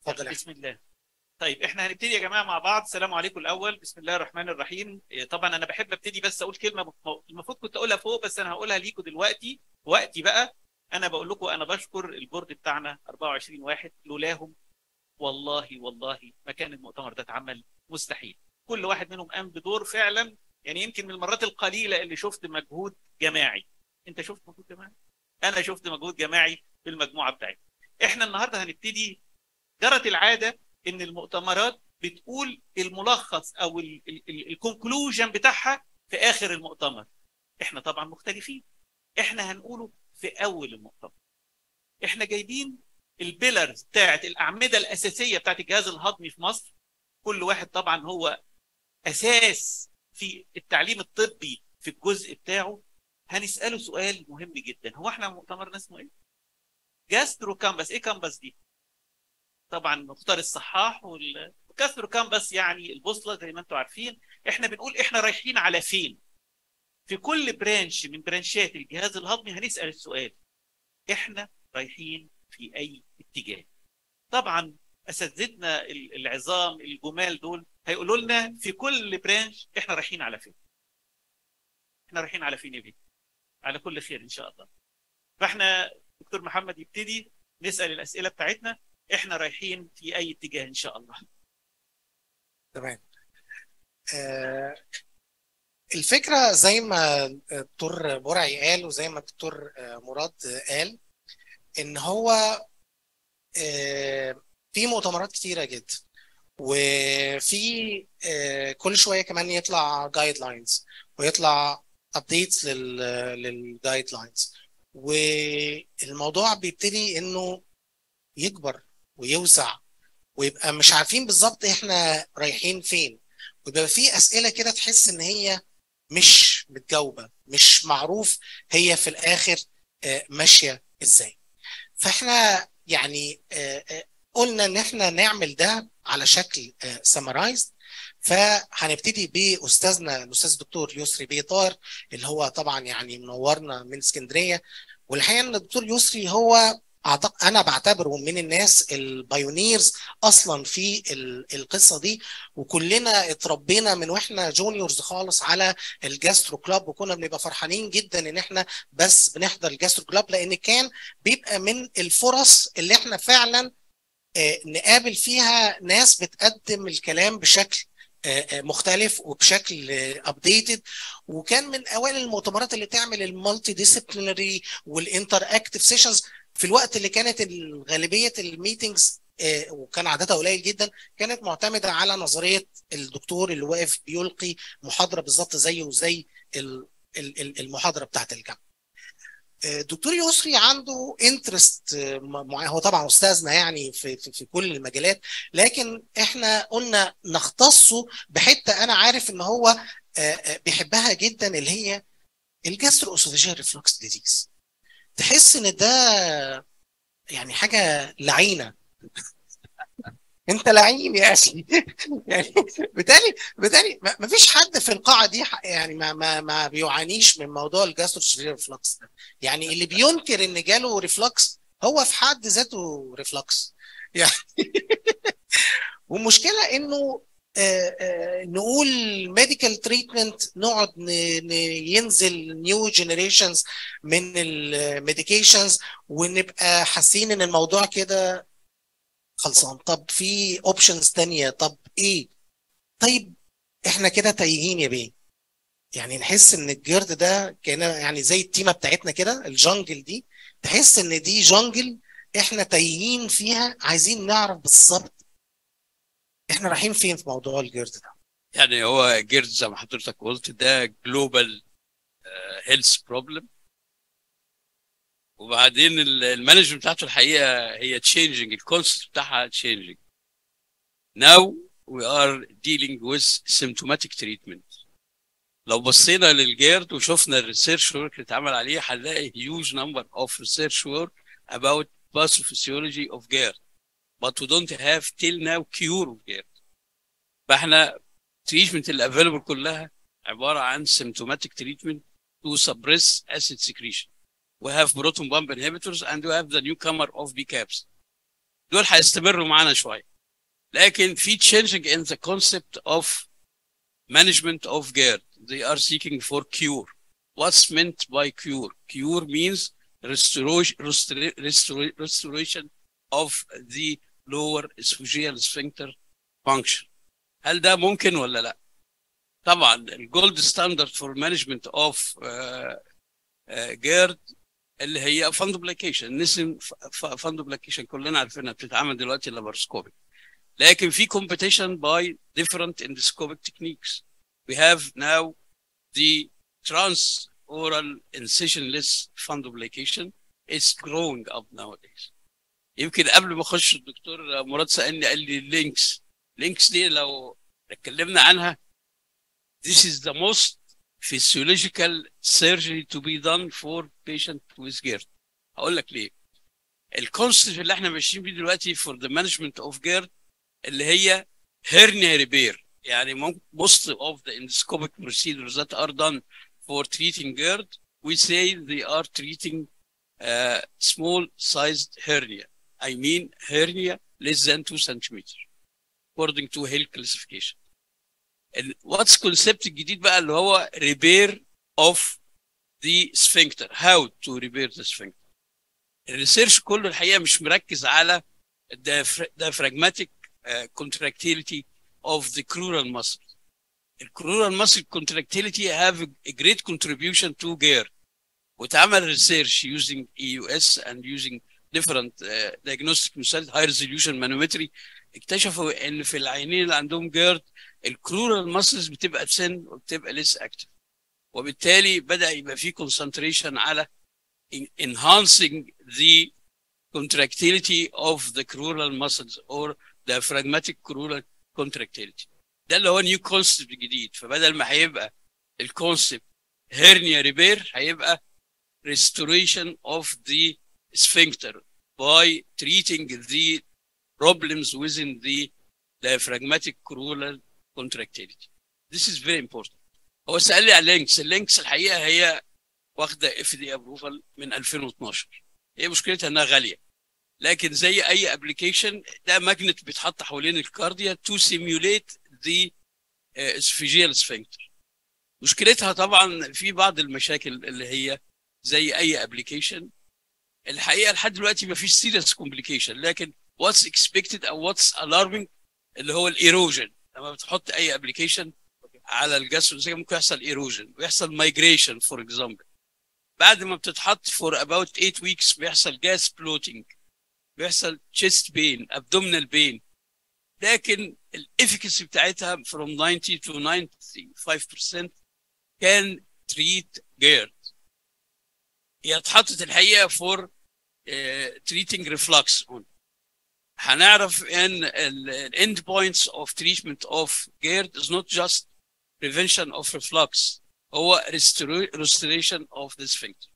اتفضل يا بسم الله طيب احنا هنبتدي يا جماعه مع بعض السلام عليكم الاول بسم الله الرحمن الرحيم إيه، طبعا انا بحب ابتدي بس اقول كلمه م- المفروض كنت اقولها فوق بس انا هقولها ليكم دلوقتي وقتي بقى انا بقول لكم انا بشكر البورد بتاعنا 24 واحد لولاهم والله والله ما كان المؤتمر ده اتعمل مستحيل كل واحد منهم قام بدور فعلا يعني يمكن من المرات القليله اللي شفت مجهود جماعي انت شفت مجهود جماعي انا شفت مجهود جماعي في المجموعه بتاعتنا احنا النهارده هنبتدي جرت العاده ان المؤتمرات بتقول الملخص او الكونكلوجن بتاعها في اخر المؤتمر احنا طبعا مختلفين احنا هنقوله في اول المؤتمر احنا جايبين البيلرز بتاعت الاعمده الاساسيه بتاعت الجهاز الهضمي في مصر كل واحد طبعا هو اساس في التعليم الطبي في الجزء بتاعه هنساله سؤال مهم جدا هو احنا مؤتمرنا اسمه ايه جاسترو كامبس ايه كامبس دي طبعا مختار الصحاح والكاسترو كامبس يعني البوصله زي ما انتم عارفين احنا بنقول احنا رايحين على فين في كل برانش من برانشات الجهاز الهضمي هنسال السؤال احنا رايحين في اي اتجاه طبعا اساتذتنا ال- العظام الجمال دول هيقولوا لنا في كل برانش احنا رايحين على فين احنا رايحين على فين يا بيه على كل خير ان شاء الله فاحنا دكتور محمد يبتدي نسال الاسئله بتاعتنا احنا رايحين في اي اتجاه ان شاء الله تمام آه، الفكرة زي ما الدكتور برعي قال وزي ما الدكتور آه، مراد قال إن هو آه، في مؤتمرات كتيرة جدا وفي آه، كل شوية كمان يطلع جايد لاينز ويطلع ابديتس للجايد لاينز والموضوع بيبتدي إنه يكبر ويوسع ويبقى مش عارفين بالظبط احنا رايحين فين ويبقى في اسئله كده تحس ان هي مش متجاوبه مش معروف هي في الاخر آه، ماشيه ازاي فاحنا يعني آه، آه، قلنا ان احنا نعمل ده على شكل سمرايز فهنبتدي باستاذنا الاستاذ الدكتور يسري بيطار اللي هو طبعا يعني منورنا من اسكندريه والحقيقه ان الدكتور يسري هو أعتقد أنا بعتبره من الناس البايونيرز أصلا في ال- القصة دي وكلنا اتربينا من واحنا جونيورز خالص على الجاسترو كلاب وكنا بنبقى فرحانين جدا ان احنا بس بنحضر الجاسترو كلاب لان كان بيبقى من الفرص اللي احنا فعلا آه، نقابل فيها ناس بتقدم الكلام بشكل آه، آه، مختلف وبشكل ابديتد وكان من اوائل المؤتمرات اللي تعمل المالتي ديسيبلينري والانتر اكتف سيشنز في الوقت اللي كانت غالبيه الميتنجز وكان عددها قليل جدا كانت معتمده على نظريه الدكتور اللي واقف بيلقي محاضره بالظبط زيه وزي ال- ال- ال- المحاضره بتاعت الجامعه. الدكتور يسري عنده انترست هو طبعا استاذنا يعني في, في في كل المجالات لكن احنا قلنا نختصه بحته انا عارف ان هو آه، آه، بيحبها جدا اللي هي الجاسترو اسوفيجيال ريفلكس ديزيز تحس ان ده يعني حاجه لعينه انت لعين يا اخي يعني بالتالي بالتالي ما ما فيش حد في القاعه دي ح- يعني ما ما ما بيعانيش من موضوع الجاسترو ريفلكس ده يعني اللي بينكر ان جاله ريفلكس هو في حد ذاته ريفلكس يعني والمشكله انه آه، آه، نقول ميديكال تريتمنت نقعد ن- ن- ينزل نيو جنريشنز من الميديكيشنز ونبقى حاسين ان الموضوع كده خلصان طب في اوبشنز تانية طب ايه طيب احنا كده تايهين يا بيه يعني نحس ان الجرد ده كان يعني زي التيمه بتاعتنا كده الجنجل دي تحس ان دي جنجل احنا تايهين فيها عايزين نعرف بالظبط احنا رايحين فين في موضوع الجرد ده يعني هو جيرد زي ما حضرتك قلت ده جلوبال هيلث بروبلم وبعدين ال- المانجمنت بتاعته الحقيقه هي تشينجينج الكونسبت بتاعها تشينجينج now we are dealing with symptomatic treatment لو بصينا للجيرد وشفنا الريسيرش ورك اللي اتعمل عليه هنلاقي huge number of research work about pathophysiology of GERD but we don't have till now cure of GERD فاحنا treatment اللي available كلها عباره عن symptomatic treatment to suppress acid secretion we have proton pump inhibitors and we have the newcomer of BCAPs دول هيستمروا معانا شويه لكن في changing in the concept of management of GERD they are seeking for cure what's meant by cure cure means restoration restora- restoration of the lower esophageal sphincter function هل ده ممكن ولا لا طبعا الجولد ستاندرد فور مانجمنت اوف جيرد اللي هي فاندوبليكيشن نسم فاندوبليكيشن كلنا عارفينها بتتعمل دلوقتي لابارسكوبيك لكن في competition by different endoscopic techniques we have now the trans-oral incisionless fundoplication it's growing up nowadays يمكن قبل ما اخش الدكتور مراد سالني قال لي اللينكس لينكس دي لو اتكلمنا عنها this is the most physiological surgery to be done for patient with GERD هقول لك ليه الكونسبت اللي احنا ماشيين بيه دلوقتي for the management of GERD اللي هي hernia repair يعني ممكن most of the endoscopic procedures that are done for treating GERD we say they are treating uh, small sized hernia I mean hernia less than 2 centimeters according to Hill classification what's concept الجديد بقى اللي هو repair of the sphincter how to repair the sphincter الريسيرش كله الحقيقه مش مركز على diaphragmatic uh, contractility of the crural muscle الكرورال muscle contractility have a great contribution to GERD واتعمل research using EUS and using different uh, diagnostic methods high resolution manometry اكتشفوا ان في العينين اللي عندهم جيرد الكرورال ماسلز بتبقى تسن وبتبقى ليس اكتف وبالتالي بدا يبقى في concentration على enhancing the contractility of the crural muscles or diaphragmatic crural contractility ده اللي هو نيو كونسبت جديد فبدل ما هيبقى الكونسبت هيرنيا ريبير هيبقى restoration of the sphincter by treating the problems within the diaphragmatic crural contractility. This is very important. هو سأل لي على اللينكس، اللينكس الحقيقة هي واخدة اف دي ابروفال من 2012. هي مشكلتها انها غالية. لكن زي اي ابلكيشن ده ماجنت بيتحط حوالين الكارديا تو سيميوليت ذا اسفيجيال sphincter. مشكلتها طبعا في بعض المشاكل اللي هي زي اي ابلكيشن الحقيقه لحد دلوقتي ما فيش سيريس كومبليكيشن لكن واتس اكسبكتد او واتس الارمنج اللي هو الايروجن لما بتحط اي ابلكيشن على الجسر ممكن يحصل ايروجن ويحصل مايجريشن فور اكزامبل بعد ما بتتحط فور اباوت 8 ويكس بيحصل جاس بلوتنج بيحصل تشيست بين ابدومينال بين لكن الافيكاسي بتاعتها from 90 to 95% كان تريت جيرد هي اتحطت الحقيقه فور تريتنج ريفلكس هنعرف ان الاند بوينتس اوف تريتمنت اوف جيرد is not just prevention of reflux هو restoration of the sphincter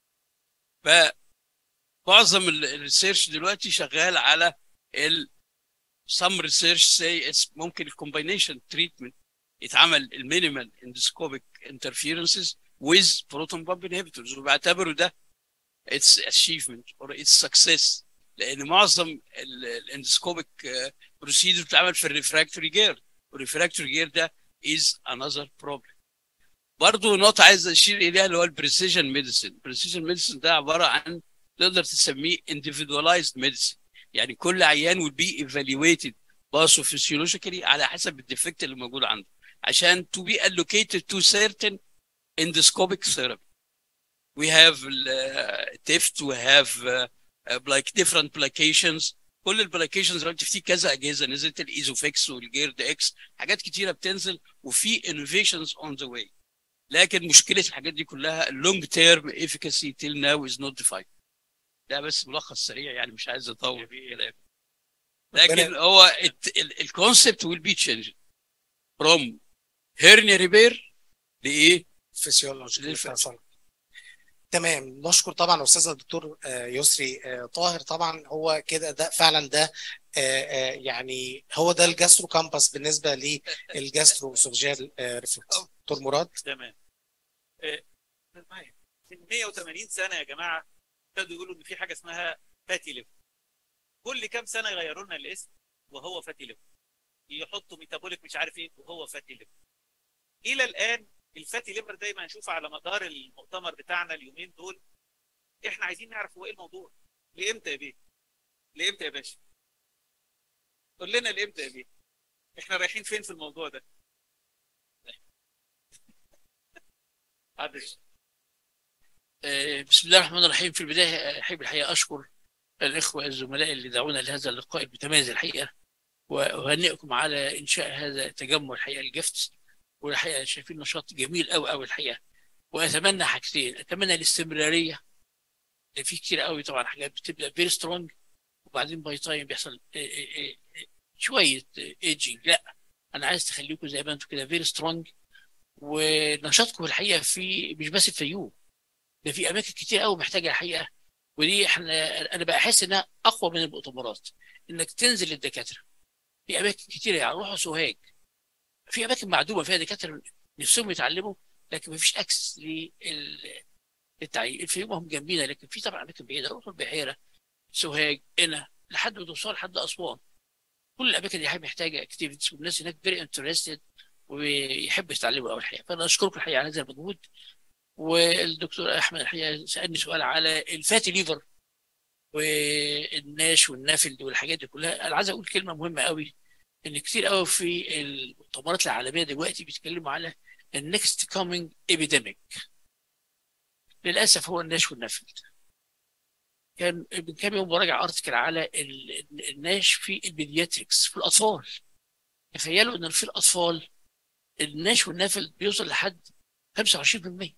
فمعظم الريسيرش دلوقتي شغال على ال some research say it's ممكن الكومبينيشن treatment يتعمل المينيمال endoscopic interferences with proton pump inhibitors وبيعتبروا ده its achievement or its success لان معظم الاندسكوبيك بروسيدر بتتعمل في الريفراكتوري جير والريفراكتوري جير ده is another problem برضه نقطة عايز أشير إليها اللي هو البريسيجن ميديسن البريسيجن ميديسن ده عبارة عن تقدر تسميه individualized medicine يعني كل عيان will be evaluated باثوفيسيولوجيكالي على حسب الديفكت اللي موجود عنده عشان to be allocated to certain endoscopic therapy we have uh, TIFT we have uh, uh, like different applications كل الابلكيشنز دلوقتي في كذا اجهزه نزلت الايزوفيكس والجيرد اكس حاجات كتيره بتنزل وفي انوفيشنز اون ذا واي لكن مشكله الحاجات دي كلها اللونج تيرم افيكاسي تيل ناو از نوت ديفايند ده بس ملخص سريع يعني مش عايز اطول في كلام لكن هو الكونسبت ويل بي تشينج فروم هيرنيا ريبير لايه؟ فيسيولوجي تمام نشكر طبعا استاذ الدكتور يسري طاهر طبعا هو كده ده فعلا ده يعني هو ده الجاسترو كامبس بالنسبه للجاسترو اسوفجيال ريفلكس دكتور مراد تمام من 180 سنه يا جماعه ابتدوا يقولوا ان في حاجه اسمها فاتي ليفر كل كام سنه يغيروا لنا الاسم وهو فاتي ليفر يحطوا ميتابوليك مش عارف ايه وهو فاتي ليفر الى الان الفاتي ليفر دايما نشوفه على مدار المؤتمر بتاعنا اليومين دول احنا عايزين نعرف هو ايه الموضوع لامتى يا بيه لامتى يا باشا قول لنا لامتى يا بيه احنا رايحين فين في الموضوع ده عادش آه، بسم الله الرحمن الرحيم في البداية أحب الحقيقة أشكر الإخوة الزملاء اللي دعونا لهذا اللقاء المتميز الحقيقة وأهنئكم على إنشاء هذا التجمع الحقيقة الجفت والحقيقة شايفين نشاط جميل أوي أوي الحقيقة وأتمنى حاجتين أتمنى الاستمرارية لأن في كتير أوي طبعا حاجات بتبدأ فيري سترونج وبعدين باي تايم بيحصل آه، آه، آه، شوية ايجينج لا أنا عايز تخليكم زي ما أنتم كده فيري سترونج ونشاطكم الحقيقة في مش بس الفيوم ده في اماكن كتير قوي محتاجه الحقيقه ودي احنا انا بحس انها اقوى من المؤتمرات انك تنزل للدكاتره في اماكن كتير يعني روحوا سوهاج في اماكن معدومه فيها دكاتره نفسهم يتعلموا لكن ما فيش اكسس للتعليم الفيوم هم جنبينا لكن في طبعا اماكن بعيده روحوا البحيره سوهاج هنا لحد ما توصل لحد اسوان كل الاماكن دي محتاجه اكتيفيتيز والناس هناك فيري انترستد ويحبوا يتعلموا اول الحقيقه فانا اشكركم الحقيقه على هذا المجهود والدكتور احمد الحقيقه سالني سؤال على الفاتي ليفر والناش والنافل والحاجات دي كلها انا عايز اقول كلمه مهمه قوي ان كتير قوي في المؤتمرات العالميه دلوقتي بيتكلموا على النكست كومينج ايبيديميك للاسف هو الناش والنافل كان من كام يوم براجع ارتكل على ال- الناش في البيدياتريكس في الاطفال تخيلوا ان في الاطفال الناش والنافل بيوصل لحد 25%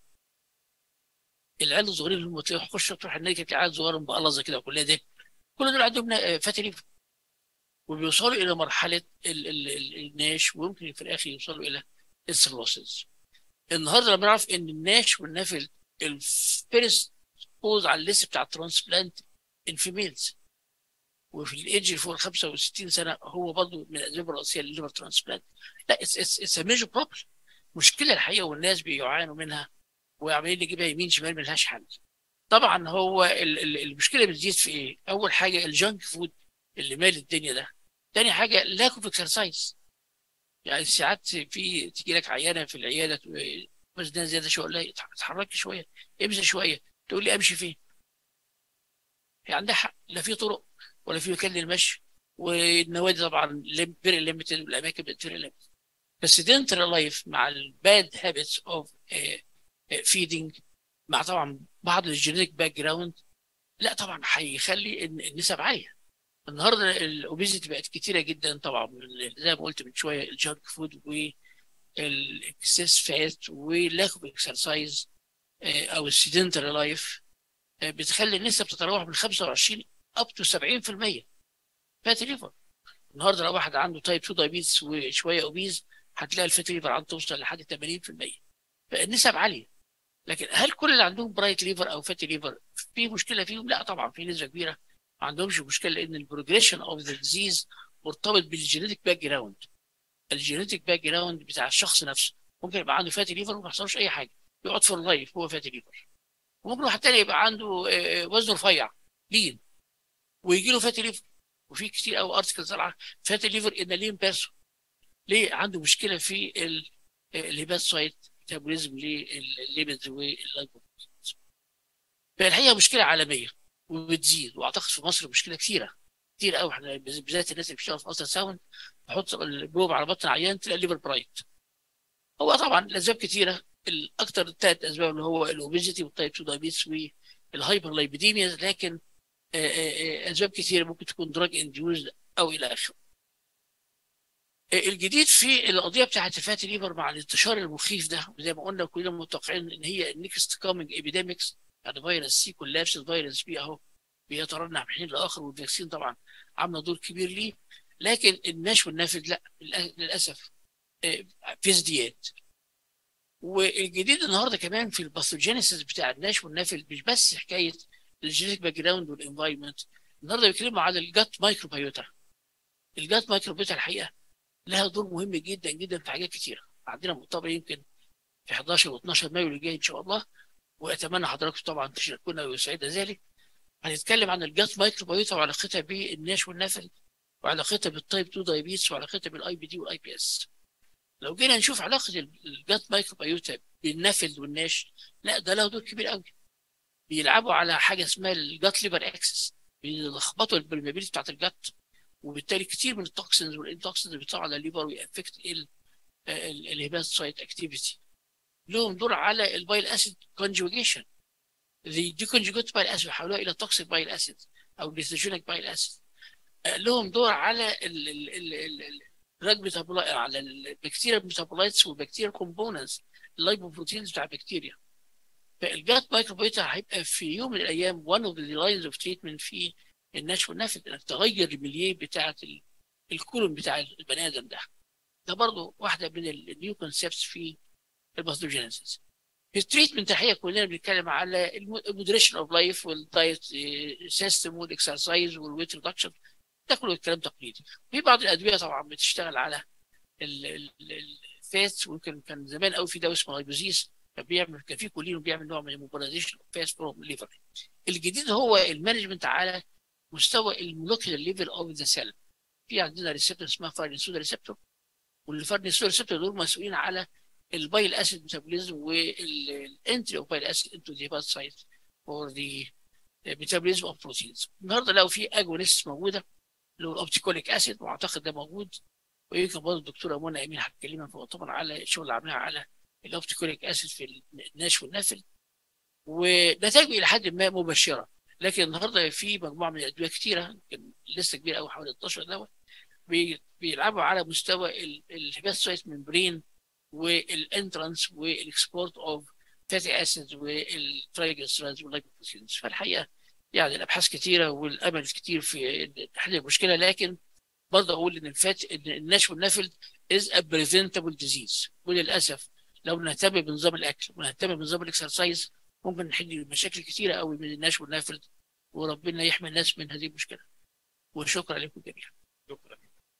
العيال الصغيرين اللي هم تلاقيهم يخش تروح النادي تلاقي عيال صغيره مبقلظه كده وكلها ده كل دول عندهم نا- فاتي ليفر وبيوصلوا الى مرحله ال ال ال الناش ويمكن في الاخر يوصلوا الى السيروسيس النهارده لما نعرف ان الناش والنافل الفيرست كوز على الليست بتاع الترانسبلانت ان فيميلز وفي الايدج اللي فوق ال 65 سنه هو برضه من الاسباب الرئيسيه للليفر ترانسبلانت لا اتس اتس اتس ميجر بروبلم مشكله الحقيقه والناس بيعانوا منها وعمالين نجيبها يمين شمال ملهاش حل طبعا هو ال- ال- المشكله بتزيد في ايه؟ اول حاجه الجانك فود اللي مال الدنيا ده تاني حاجه لاك اوف اكسرسايز يعني ساعات في تيجي لك عيانه في العياده تقول- وزنها زياده شويه لا اتحركي شويه امشي شويه تقول لي امشي فين؟ هي عندها حق لا في طرق ولا في مكان للمشي والنوادي طبعا فيري ليميتد والاماكن بقت فيري ليميتد بس دنتر لايف مع الباد هابتس اوف فيدنج مع طبعا بعض الجينيتك باك جراوند لا طبعا هيخلي إن النسب عاليه النهارده الاوبيزيتي بقت كتيره جدا طبعا من- زي ما قلت من شويه الجانك فود والاكسس فات ولاك اوف اكسرسايز او السيدنتري لايف بتخلي النسب تتراوح من 25 اب تو 70% فاتي ليفر النهارده لو واحد عنده تايب 2 دايبيتس وشويه اوبيز هتلاقي الفاتي ليفر عنده توصل لحد 80% فالنسب عاليه لكن هل كل اللي عندهم برايت ليفر او فاتي ليفر في مشكله فيهم؟ لا طبعا في نسبه كبيره ما عندهمش مشكله لان البروجريشن اوف ذا ديزيز مرتبط بالجينيتك باك جراوند الجينيتك باك جراوند بتاع الشخص نفسه ممكن يبقى عنده فاتي ليفر وما يحصلوش اي حاجه يقعد في اللايف هو فاتي ليفر وممكن واحد تاني يبقى عنده آه، آه، وزنه رفيع لين ويجي له فاتي ليفر وفي كتير قوي ارتكلز طالعه فاتي ليفر ان لين بيرسون ليه عنده مشكله في ال- الهيباتوسايت ميتابوليزم للليبيدز واللايبوبروتينز فالحقيقه مشكله عالميه وبتزيد واعتقد في مصر مشكله كثيره كتير قوي احنا بالذات الناس اللي بتشتغل في مصر ساوند تحط البروب على بطن عيان تلاقي ليفر برايت هو طبعا الاسباب كثيره الاكثر ثلاث اسباب اللي هو الاوبيزيتي والتايب 2 دايبيتس والهايبر لايبيديميا لكن آه، آه، آه، اسباب كثيره ممكن تكون دراج انديوزد او الى اخره الجديد في القضيه بتاعت الفاتي ليفر مع الانتشار المخيف ده وزي ما قلنا كلنا متوقعين ان هي النكست كومينج ايبيديمكس يعني فيروس سي كولابس فيروس بي اهو بيترنح من حين لاخر والفاكسين طبعا عامله دور كبير ليه لكن الناش والنافذ لا للأ- للاسف آه، في ازدياد والجديد النهارده كمان في الباثوجينيسيس بتاع الناش والنافذ مش بس حكايه الجينيتك باك جراوند والانفايرمنت النهارده بيتكلموا على الجات مايكروبيوتا الجات مايكروبيوتا الحقيقه لها دور مهم جدا جدا في حاجات كتيره عندنا مؤتمر يمكن في 11 و12 مايو اللي جاي ان شاء الله واتمنى حضراتكم طبعا تشاركونا ويسعدنا ذلك هنتكلم عن الجات مايكروبيوتا وعلاقتها بالناش والنفل وعلاقتها بالتايب 2 دايبيتس وعلاقتها بالاي بي دي والاي بي اس لو جينا نشوف علاقه الجات مايكروبيوتا بالنفل والناش لا ده له دور كبير قوي بيلعبوا على حاجه اسمها الجات ليفر اكسس بيلخبطوا البرميابيلتي بتاعت الجات وبالتالي كتير من التوكسينز والانتوكسينز بيطلعوا على الليفر ويأفكت الهيباتوسايت اكتيفيتي لهم دور على البايل اسيد كونجوجيشن دي دي كونجوجيت بايل اسيد يحولوها الى توكسيك بايل اسيد او ليثوجينيك بايل اسيد لهم دور على ال ال ال ال ال الدراج ميتابولايت على البكتيريا ميتابولايتس والبكتيريا كومبوننتس اللايبوبروتينز بتاع البكتيريا فالجات مايكروبيوتا هيبقى في يوم من الايام one of the lines of treatment في النشف والنفل انك تغير الميليه بتاعه الكولون بتاع البني ادم ده ده برضه واحده من النيو كونسبتس في الباثوجينيسيس في التريتمنت الحقيقه كلنا بنتكلم على المودريشن اوف لايف والدايت سيستم والاكسرسايز والويت ريدكشن ده كله كلام تقليدي في بعض الادويه طبعا بتشتغل على الفات ممكن كان زمان قوي في دواء اسمه لايبوزيس كان بيعمل كان في كولين بيعمل نوع من الموبيلايزيشن اوف فات فروم ليفر الجديد هو المانجمنت على مستوى المولكيولر ليفل اوف ذا سيل في عندنا ريسبتور اسمها فارنسودا ريسبتور والفارنسودا ريسبتور دول مسؤولين على البايل اسيد ميتابوليزم والانتري اوف بايل اسيد انتو ذا هيباتوسايت فور ذا ميتابوليزم اوف بروتينز النهارده لو في اجونست موجوده اللي هو الاوبتيكوليك اسيد واعتقد ده موجود ويمكن برضه الدكتوره منى امين هتكلمنا في طبعا على الشغل اللي عملناه على الاوبتيكوليك اسيد في الناش والنفل ونتائجه الى حد ما مبشره لكن النهارده في مجموعه من الادويه كتيره يمكن لسه كبيره قوي حوالي 12 دواء بيلعبوا على مستوى الهيباتوسايت ممبرين والانترانس والاكسبورت اوف فاتي اسيدز والترايجلسرايدز واللايبوبروتينز فالحقيقه يعني الابحاث كتيره والامل كتير في حل المشكله لكن برضه اقول ان الفات ان النشف والنفل از ا بريفنتبل ديزيز وللاسف لو نهتم بنظام الاكل ونهتم بنظام الاكسرسايز ممكن نحل مشاكل كتيره قوي من النشف والنفل وربنا يحمي الناس من هذه المشكله وشكرا لكم جميعا شكرا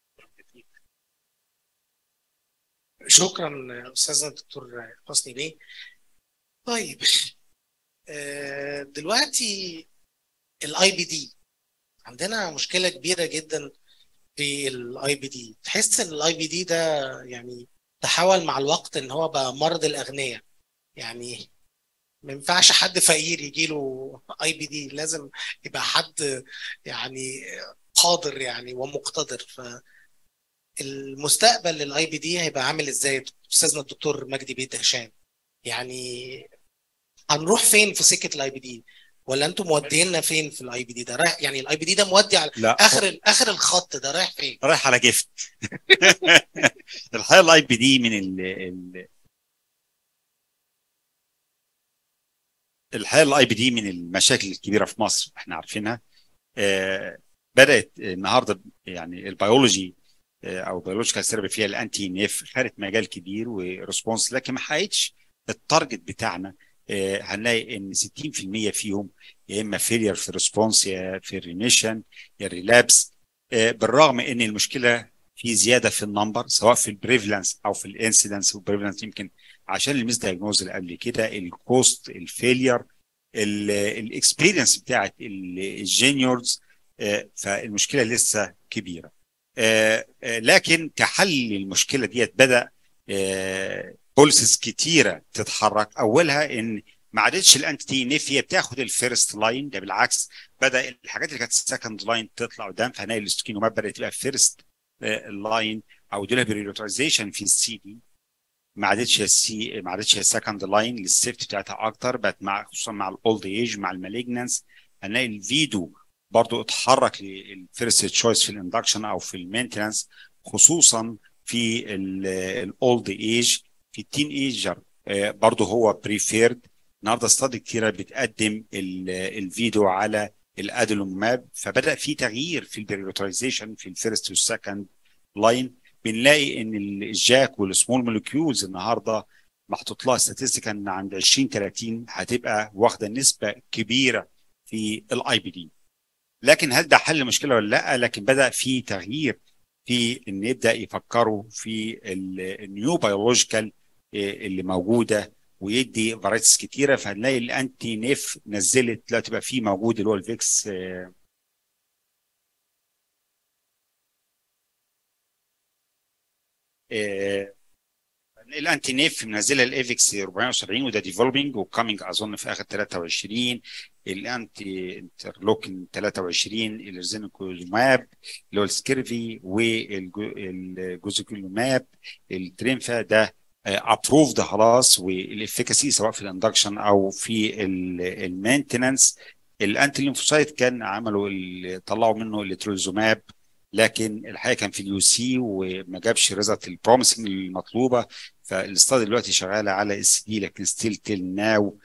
شكرا استاذنا الدكتور حسني بيه طيب آه، دلوقتي الاي بي دي عندنا مشكله كبيره جدا في الاي بي دي تحس ان الاي بي دي ده يعني تحول مع الوقت ان هو بقى مرض الاغنياء يعني ما ينفعش حد فقير يجي له اي بي دي لازم يبقى حد يعني قادر يعني ومقتدر ف المستقبل للاي بي دي هيبقى عامل ازاي استاذنا الدكتور مجدي بيت هشام يعني هنروح فين في سكه الاي بي دي ولا انتم مودينا فين في الاي بي دي ده رايح يعني الاي بي دي ده مودي على لا اخر اخر الخط ده رايح فين رايح على جفت الحقيقه الاي بي دي من ال ال الحقيقه الاي بي دي من المشاكل الكبيره في مصر احنا عارفينها آه بدات النهارده يعني البيولوجي آه او بيولوجيكال ثيرابي فيها الانتي نيف خدت مجال كبير وريسبونس لكن ما حققتش التارجت بتاعنا آه هنلاقي ان 60% فيهم يا اما فيلير في الريسبونس يا في الريميشن يا الريلابس آه بالرغم ان المشكله في زياده في النمبر سواء في البريفلانس او في الانسيدنس والبريفلانس يمكن عشان الميس دايجنوز اللي قبل كده الكوست الفيلير الاكسبيرينس بتاعت الجينيورز فالمشكله لسه كبيره لكن كحل المشكله ديت بدا بوليسز كتيره تتحرك اولها ان ما عادتش الانتي نيف هي بتاخد الفيرست لاين ده بالعكس بدا الحاجات اللي كانت السكند لاين تطلع قدام فهنلاقي الاستوكينوماب بدات تبقى فيرست لاين او دول بريورتيزيشن في السي دي ما عادتش السي ما عادتش السكند لاين للسيفتي بتاعتها اكتر بقت مع خصوصا مع الاولد ايج مع المالجنس هنلاقي الفيدو برضو اتحرك للفيرست تشويس في الاندكشن او في المينتنس خصوصا في الاولد ايج في التين ايجر برضو هو بريفيرد النهارده استادي كتيره بتقدم الفيديو على الادلوماب فبدا في تغيير في البريورتيزيشن في الفيرست والسكند لاين بنلاقي ان الجاك والسمول مولكيولز النهارده محطوط لها ستاتستيكا ان عند 20 30 هتبقى واخده نسبه كبيره في الاي بي دي لكن هل ده حل المشكله ولا لا لكن بدا في تغيير في ان يبدا يفكروا في النيو بيولوجيكال اللي موجوده ويدي فرايتيز كتيره فهنلاقي الانتي نيف نزلت دلوقتي بقى فيه موجود اللي هو الفيكس آه، آه، الانتي نيف منزله الايفكس 470 وده ديفلوبينج وكامينج اظن في اخر 23 الانتي انترلوكين 23 الارزينوكولوماب اللي هو السكيرفي والجوزيكولوماب الترينفا ده ابروفد خلاص والافكاسي سواء في الاندكشن او في المينتننس الانتي ليمفوسايت كان عملوا ال- طلعوا منه الاتريزوماب لكن الحقيقه كان في اليو سي وما جابش الريزلت البروميسنج المطلوبه فالاستادي دلوقتي شغاله على اس دي لكن ستيل تيل ناو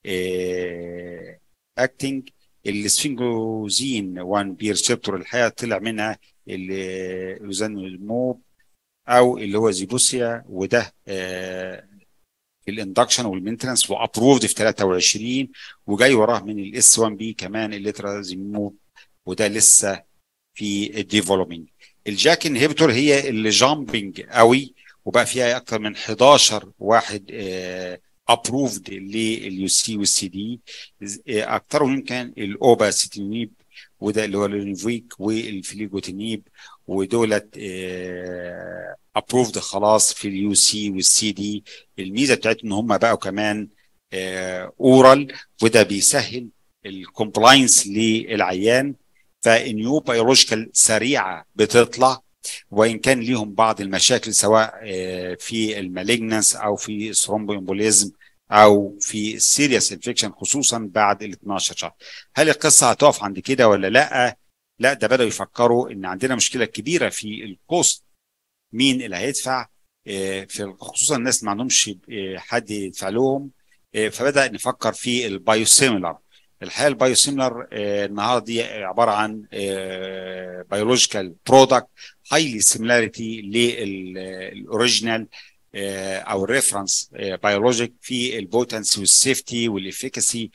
اكتنج السفنجوزين 1 بي ريسبتور الحقيقه طلع منها الاوزانولموب او اللي هو زيبوسيا وده آه، في الاندكشن والمينتنس وابروفد في 23 وجاي وراه من الاس 1 بي كمان الليترازيموب وده لسه في الديفلوبينج الجاك انهبيتور هي اللي جامبنج قوي وبقى فيها اكثر من 11 واحد ابروفد لليو سي والسي دي اكثرهم يمكن الاوباسيتينيب وده اللي هو الانفويك والفليجوتينيب ودولت ابروفد خلاص في اليو سي والسي دي الميزه بتاعتهم ان هم بقوا كمان اورال وده بيسهل الكومبلاينس للعيان فنيو بيولوجيكال سريعه بتطلع وان كان ليهم بعض المشاكل سواء آه، في المالجنس او في الثرومبومبوليزم او في السيريس انفكشن خصوصا بعد ال 12 شهر هل القصه هتقف عند كده ولا لا لا ده بداوا يفكروا ان عندنا مشكله كبيره في الكوست مين اللي هيدفع آه، في خصوصا الناس اللي ما عندهمش آه، حد يدفع لهم آه، فبدا نفكر في البايوسيميلر الحقيقه البايوسيميلر آه، النهارده دي عباره عن بيولوجيكال برودكت هايلي سيميلاريتي للاوريجينال او الريفرنس بيولوجيك في البوتنسي والسيفتي والافيكاسي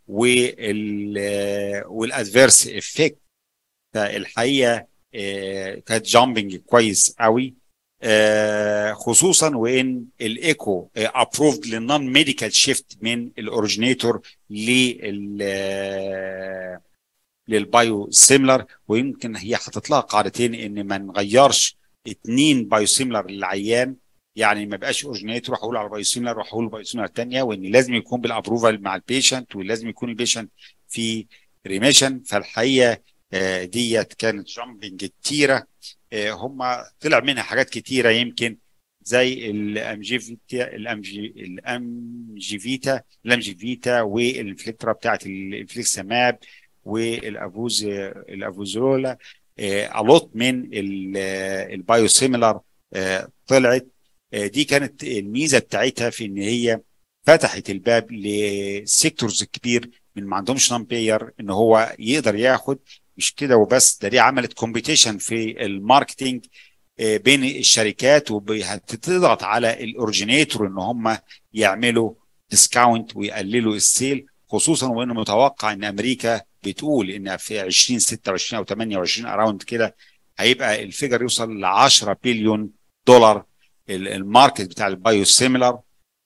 والادفيرس افكت فالحقيقه آه، كانت جامبنج كويس قوي آه، خصوصا وان الايكو ابروفد للنون ميديكال شيفت من الاوريجينيتور لل للبايو سيميلر ويمكن هي حاطط لها قاعدتين ان ما نغيرش اتنين بايو سيميلر للعيان يعني ما بقاش اوريجينيتور اقول على بايو سيميلر واروح اقول بايو سيميلر الثانيه وان لازم يكون بالابروفال مع البيشنت ولازم يكون البيشنت في ريميشن فالحقيقه آه، ديت كانت جامبنج كتيره آه، هم طلع منها حاجات كتيره يمكن زي الامجيفيتا الامجي الامجيفيتا الامجيفيتا والفليكترا بتاعت الانفليكساماب والافوز الافوزولا الوت من البايوسيميلر طلعت آه، دي كانت الميزه بتاعتها في ان هي فتحت الباب لسيكتورز كبير من ما عندهمش نون باير ان هو يقدر ياخد مش كده وبس ده دي عملت كومبيتيشن في الماركتينج آه، بين الشركات وهتضغط على الاوريجينيتور ان هم يعملوا ديسكاونت ويقللوا السيل خصوصا وانه متوقع ان امريكا بتقول ان في 2026 او 28 اراوند كده هيبقى الفيجر يوصل ل 10 بليون دولار ال- الماركت بتاع البايو سيميلر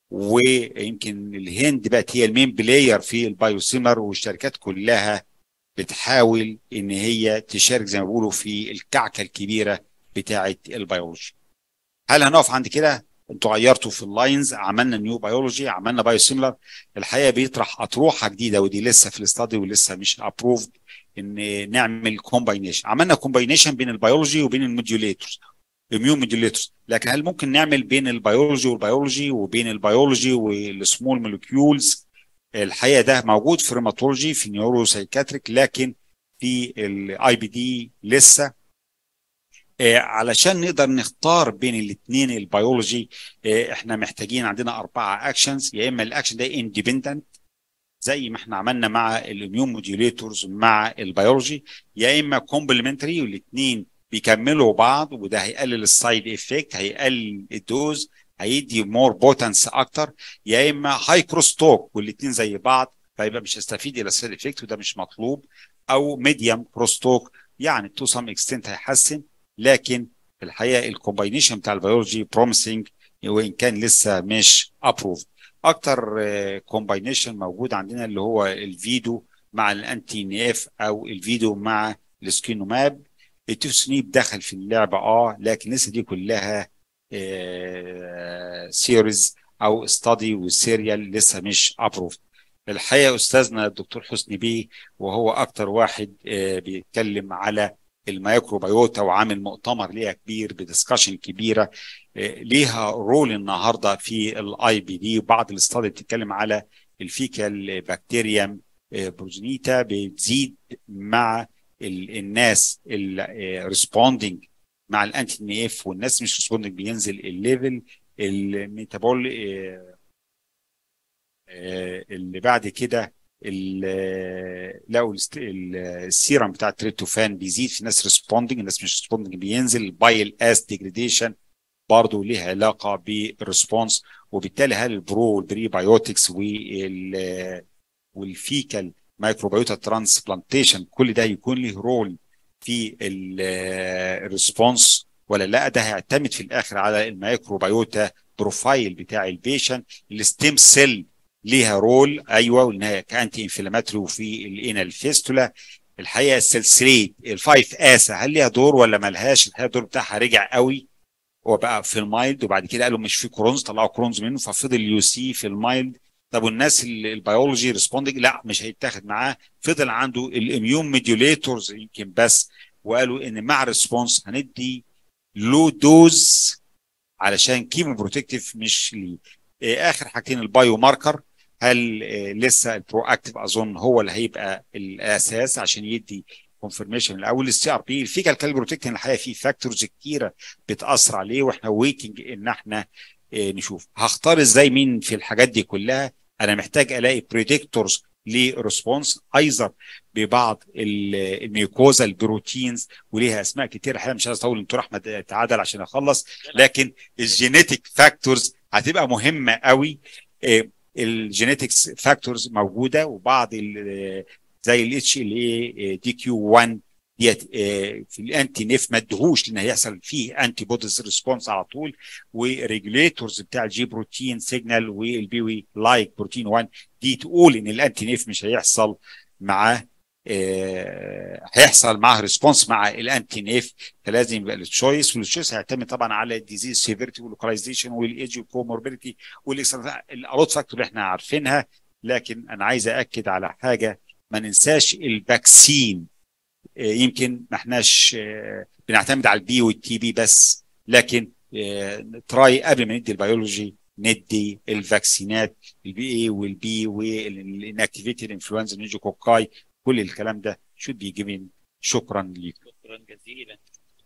ويمكن الهند بقت هي المين بلاير في البايو سيميلر والشركات كلها بتحاول ان هي تشارك زي ما بيقولوا في الكعكه الكبيره بتاعه البيولوجي. هل هنقف عند كده؟ انتوا غيرتوا في اللاينز عملنا نيو بيولوجي عملنا بايو سيميلر الحقيقه بيطرح اطروحه جديده ودي لسه في الاستادي ولسه مش ابروفد ان نعمل كومباينيشن عملنا كومباينيشن بين البيولوجي وبين الموديوليتورز اميون موديوليتورز لكن هل ممكن نعمل بين البيولوجي والبيولوجي وبين البيولوجي والسمول مولكيولز الحقيقه ده موجود في الريماتولوجي في نيورو سايكاتريك لكن في الاي بي دي لسه آه، علشان نقدر نختار بين الاثنين البيولوجي آه، احنا محتاجين عندنا اربعه اكشنز يا اما الاكشن ده اندبندنت زي ما احنا عملنا مع الاميون موديوليتورز مع البيولوجي يا اما كومبلمنتري والاثنين بيكملوا بعض وده هيقلل السايد افكت هيقلل الدوز هيدي مور بوتنس اكتر يا اما هاي كروس توك والاثنين زي بعض فيبقى مش هستفيد الى السايد افكت وده مش مطلوب او ميديوم كروس توك يعني تو سم اكستنت هيحسن لكن في الحقيقه الكومباينيشن بتاع البيولوجي بروميسنج وان كان لسه مش ابروف اكتر كومباينيشن موجود عندنا اللي هو الفيدو مع الانتي نيف او الفيدو مع السكينوماب التوسنيب دخل في اللعبه اه لكن لسه دي كلها سيريز او استادي والسيريال لسه مش ابروفد الحقيقه استاذنا الدكتور حسني بيه وهو اكتر واحد آه، بيتكلم على الميكروبيوتا وعامل مؤتمر ليها كبير بدسكشن كبيره آه، ليها رول النهارده في الاي بي دي وبعض الاستادي بتتكلم على الفيكال بكتيريم بروجينيتا بتزيد مع ال- الناس الريسبوندنج مع الانتي ان اف والناس مش ريسبوندنج بينزل الليفل الميتابول آه، آه، اللي بعد كده ال- لقوا الست- ال- السيرم بتاع التريبتوفان بيزيد في ناس ريسبوندنج الناس مش ريسبوندنج بينزل البايل اس ديجريديشن برضه ليها علاقه بالريسبونس وبالتالي هل البرو والبري بايوتكس وال والفيكال مايكروبيوتا ترانسبلانتيشن كل ده يكون له رول في الريسبونس ولا لا ده هيعتمد في الاخر على الميكروبيوتا بروفايل بتاع البيشنت الستيم سيل ليها رول ايوه وانها كانتي انفلاماتوري وفي الانال فيستولا الحقيقه السلسليه الفايف اسا هل ليها دور ولا ملهاش الحقيقه الدور بتاعها رجع قوي هو بقى في المايلد وبعد كده قالوا مش في كرونز طلعوا كرونز منه ففضل يو سي في المايلد طب والناس ال- البيولوجي ريسبوندنج لا مش هيتاخد معاه فضل عنده الاميون ميديوليتورز يمكن بس وقالوا ان مع ريسبونس هندي لو دوز علشان كيمو بروتكتيف مش ليه آه، اخر حاجتين البايو ماركر هل آه، لسه البرو اكتيف اظن هو اللي هيبقى الاساس عشان يدي كونفرميشن الاول السي ار بي الفيكال كال بروتكتين الحقيقه فيه فاكتورز كتيره بتاثر عليه واحنا ويتنج ان احنا آه، نشوف هختار ازاي مين في الحاجات دي كلها انا محتاج الاقي بريدكتورز لريسبونس ايزر ببعض ال- الميوكوزا البروتينز وليها اسماء كتير الحقيقه مش عايز اطول دكتور احمد تعادل عشان اخلص لكن الجينيتك فاكتورز هتبقى مهمه قوي الجينيتكس فاكتورز موجوده وبعض ال- زي الاتش ال اي دي كيو 1 ديت آه، في الانتي نيف ما ادهوش لان هيحصل فيه انتي بوديز ريسبونس على طول وريجوليتورز بتاع الجي بروتين سيجنال والبي وي لايك بروتين 1 دي تقول ان الانتي نيف مش هيحصل معاه آه، هيحصل معاه ريسبونس مع الانتي نيف فلازم يبقى التشويس والتشويس هيعتمد طبعا على الديزيز سيفيرتي واللوكاليزيشن والايدج والكوموربيديتي والارود فاكتور اللي احنا عارفينها لكن انا عايز اكد على حاجه ما ننساش الفاكسين آه، يمكن ما احناش آه، بنعتمد على البي والتي بي بس لكن آه، تراي قبل ما ندي البيولوجي ندي الفاكسينات البي اي والبي والانكتيفيتد انفلونزا نيجوكوكاي كل الكلام ده should be given شكرا ليكم شكرا جزيلا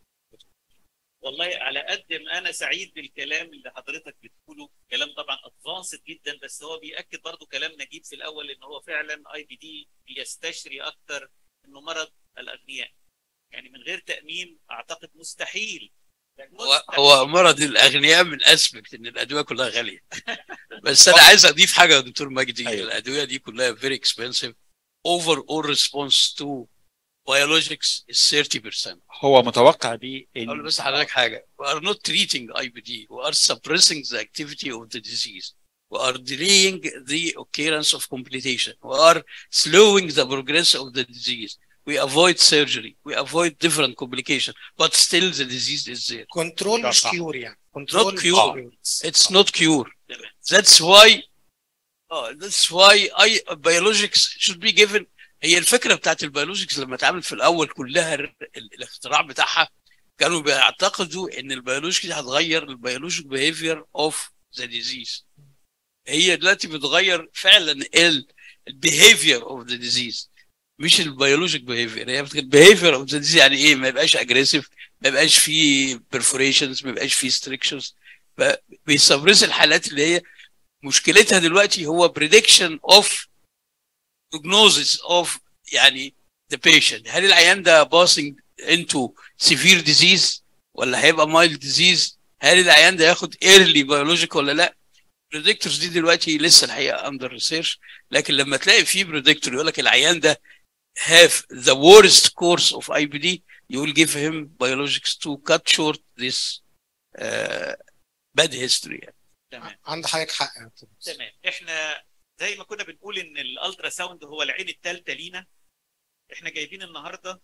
والله على قد ما انا سعيد بالكلام اللي حضرتك بتقوله كلام طبعا ادفانسد جدا بس هو بياكد برضو كلام نجيب في الاول ان هو فعلا اي بي دي بيستشري اكتر انه مرض الاغنياء يعني من غير تامين اعتقد مستحيل هو هو مرض الاغنياء من اسبكت ان الادويه كلها غاليه بس انا عايز اضيف حاجه يا دكتور مجدي أيوة. الادويه دي كلها very expensive overall response to biologics is 30% هو متوقع بيه اقول ان بس حضرتك حاجه we are not treating IBD we are suppressing the activity of the disease we are delaying the occurrence of complication we are slowing the progress of the disease we avoid surgery we avoid different complication but still the disease is there كنترول ده مش صح. كيور يعني كنترول Not cure. It's not cure. That's why uh, that's why I biologics should be given هي الفكره بتاعت البيولوجيكس لما اتعمل في الاول كلها ال- ال- الاختراع بتاعها كانوا بيعتقدوا ان البيولوجيك دي هتغير البيولوجيك behavior اوف ذا ديزيز هي دلوقتي بتغير فعلا البيهيفير اوف ذا ديزيز مش البيولوجيك behavior هي البيهيفير اوف ذا ديزيز يعني ايه ما يبقاش اجريسيف ما يبقاش فيه perforations ما يبقاش فيه strictures بيسبرس الحالات اللي هي مشكلتها دلوقتي هو prediction of prognosis of يعني the patient هل العيان ده passing into severe disease ولا هيبقى mild disease هل العيان ده ياخد early biologic ولا لا predictors دي دلوقتي لسه الحقيقه under research لكن لما تلاقي في predictor يقول لك العيان ده have the worst course of IBD you will give him biologics to cut short this uh, bad history يعني. تمام عند حضرتك حق يا دكتور. تمام احنا زي ما كنا بنقول ان الالترا ساوند هو العين الثالثه لينا احنا جايبين النهارده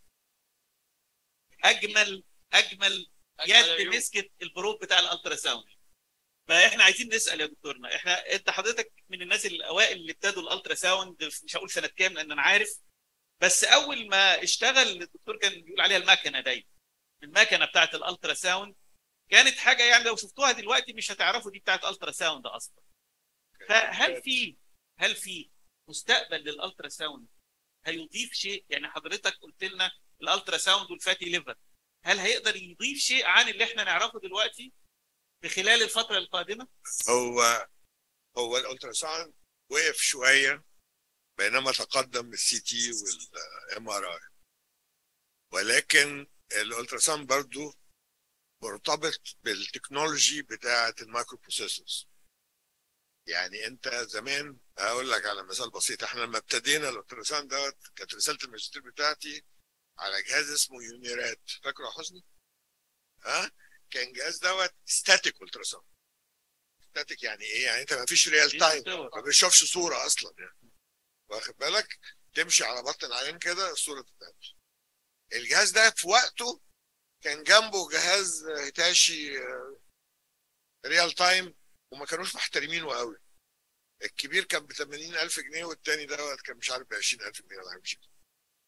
اجمل اجمل يد مسكت البروب بتاع الالترا ساوند فاحنا عايزين نسال يا دكتورنا احنا انت حضرتك من الناس الاوائل اللي ابتدوا الالترا ساوند مش هقول سنه كام لان انا عارف بس اول ما اشتغل الدكتور كان بيقول عليها المكنه دايما المكنه بتاعت الالترا ساوند كانت حاجه يعني لو شفتوها دلوقتي مش هتعرفوا دي بتاعت الترا ساوند اصلا فهل في هل في مستقبل للالترا ساوند هيضيف شيء يعني حضرتك قلت لنا الالترا ساوند والفاتي ليفر هل هيقدر يضيف شيء عن اللي احنا نعرفه دلوقتي في خلال الفتره القادمه هو هو الالتراساوند وقف شويه بينما تقدم السي تي والام ار اي ولكن الالتراساوند برضو مرتبط بالتكنولوجي بتاعه المايكرو بروسيسورز يعني انت زمان هقول لك على مثال بسيط احنا لما ابتدينا الالتراساوند دوت كانت رساله الماجستير بتاعتي على جهاز اسمه يونيرات فاكره يا حسني؟ ها؟ كان جهاز دوت ستاتيك التراساوند ستاتيك يعني ايه؟ يعني انت ما فيش ريال تايم ما بيشوفش صوره اصلا يعني واخد بالك؟ تمشي على بطن العين كده الصوره تتعمل الجهاز ده في وقته كان جنبه جهاز هيتاشي ريال تايم وما كانوش محترمينه قوي الكبير كان ب 80000 جنيه والتاني دوت كان مش عارف ب 20000 جنيه ولا حاجه مش كده.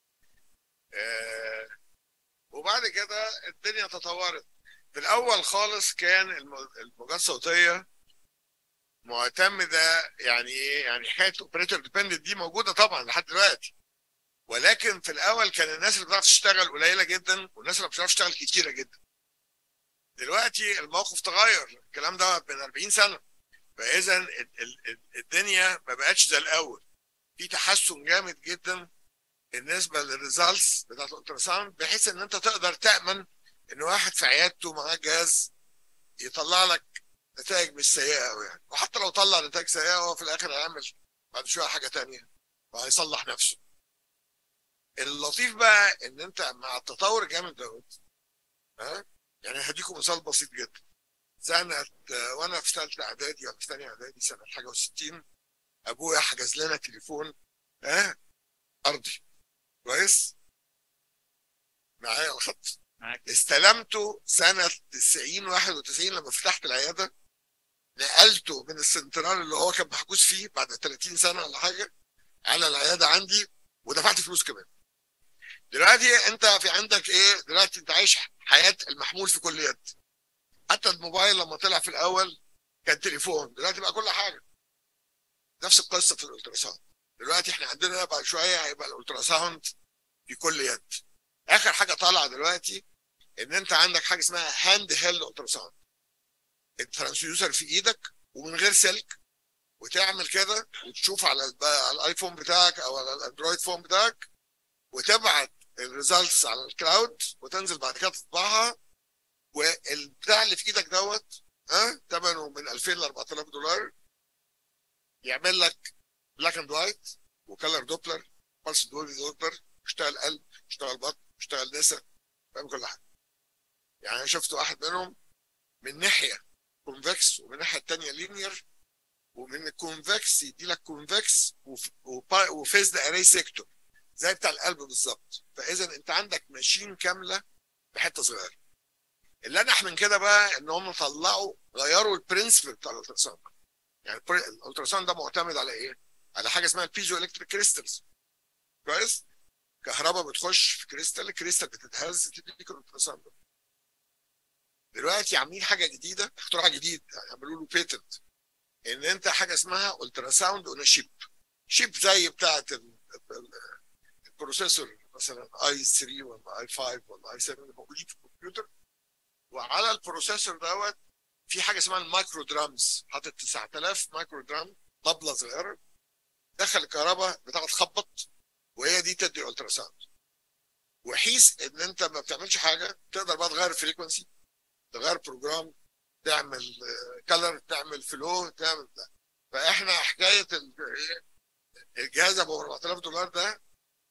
آه وبعد كده الدنيا تطورت في الاول خالص كان الم- الموجات الصوتيه معتمده يعني ايه يعني حكايه اوبريتور ديبندنت دي موجوده طبعا لحد دلوقتي ولكن في الاول كان الناس اللي بتعرف تشتغل قليله جدا والناس اللي ما بتعرفش تشتغل كتيره جدا دلوقتي الموقف تغير الكلام ده من 40 سنه فاذا ال- ال- ال- الدنيا ما بقتش زي الاول في تحسن جامد جدا بالنسبه للريزلتس بتاعت الالتراساوند بحيث ان انت تقدر تامن ان واحد في عيادته معاه جهاز يطلع لك نتائج مش سيئه قوي يعني وحتى لو طلع نتائج سيئه هو في الاخر هيعمل بعد شويه حاجه تانية وهيصلح نفسه اللطيف بقى ان انت مع التطور الجامد دوت ها يعني هديكم مثال بسيط جدا سنه آه، وانا في ثالثه اعدادي ولا في ثانيه اعدادي سنه حاجه و60 ابويا حجز لنا تليفون ها ارضي كويس معايا الخط معاك استلمته سنة 90 91 لما فتحت العيادة نقلته من السنترال اللي هو كان محجوز فيه بعد 30 سنة ولا حاجة على العيادة عندي ودفعت فلوس كمان دلوقتي انت في عندك ايه دلوقتي انت عايش حياة المحمول في كل يد حتى الموبايل لما طلع في الاول كان تليفون دلوقتي بقى كل حاجة نفس القصة في الالتراساوند دلوقتي احنا عندنا بعد شوية هيبقى الالتراساوند في كل يد اخر حاجة طالعة دلوقتي ان انت عندك حاجه اسمها هاند هيلد التراساوند الترانسيوسر في ايدك ومن غير سلك وتعمل كده وتشوف على الب- على الايفون بتاعك او على الاندرويد فون بتاعك وتبعت الريزلتس على الكلاود وتنزل بعد كده تطبعها والبتاع اللي في ايدك دوت ها ثمنه من 2000 ل 4000 دولار يعمل لك بلاك اند وايت وكلر دوبلر بلس دولي دوبلر يشتغل قلب يشتغل بطن يشتغل نسا فاهم كل حاجه يعني انا شفت واحد منهم من ناحيه كونفكس ومن الناحيه الثانيه لينير ومن الكونفكس يدي لك كونفكس وفيزد اري سيكتور زي بتاع القلب بالظبط فاذا انت عندك ماشين كامله بحته صغيره اللي انح من كده بقى ان هم طلعوا غيروا البرنسبل بتاع الالتراساوند يعني البر- الالتراساوند ده معتمد على ايه؟ على حاجه اسمها البيزو الكتريك كريستالز كويس؟ كهرباء بتخش في كريستال الكريستال بتتهز تديك الالتراساوند دلوقتي عاملين حاجه جديده اختراع جديد يعملوا له بيتنت ان انت حاجه اسمها التراساوند اون شيب شيب زي بتاعه ال- ال- البروسيسور مثلا اي 3 ولا اي 5 ولا اي 7 اللي موجودين في الكمبيوتر وعلى البروسيسور دوت في حاجه اسمها المايكرو درامز حاطط 9000 مايكرو درام طبله صغيره دخل الكهرباء بتاعها تخبط وهي دي تدي الالتراساوند وحيث ان انت ما بتعملش حاجه تقدر بقى تغير الفريكونسي تغير بروجرام تعمل كلر تعمل فلو تعمل ده فاحنا حكايه ال- الجهاز ابو 4000 دولار ده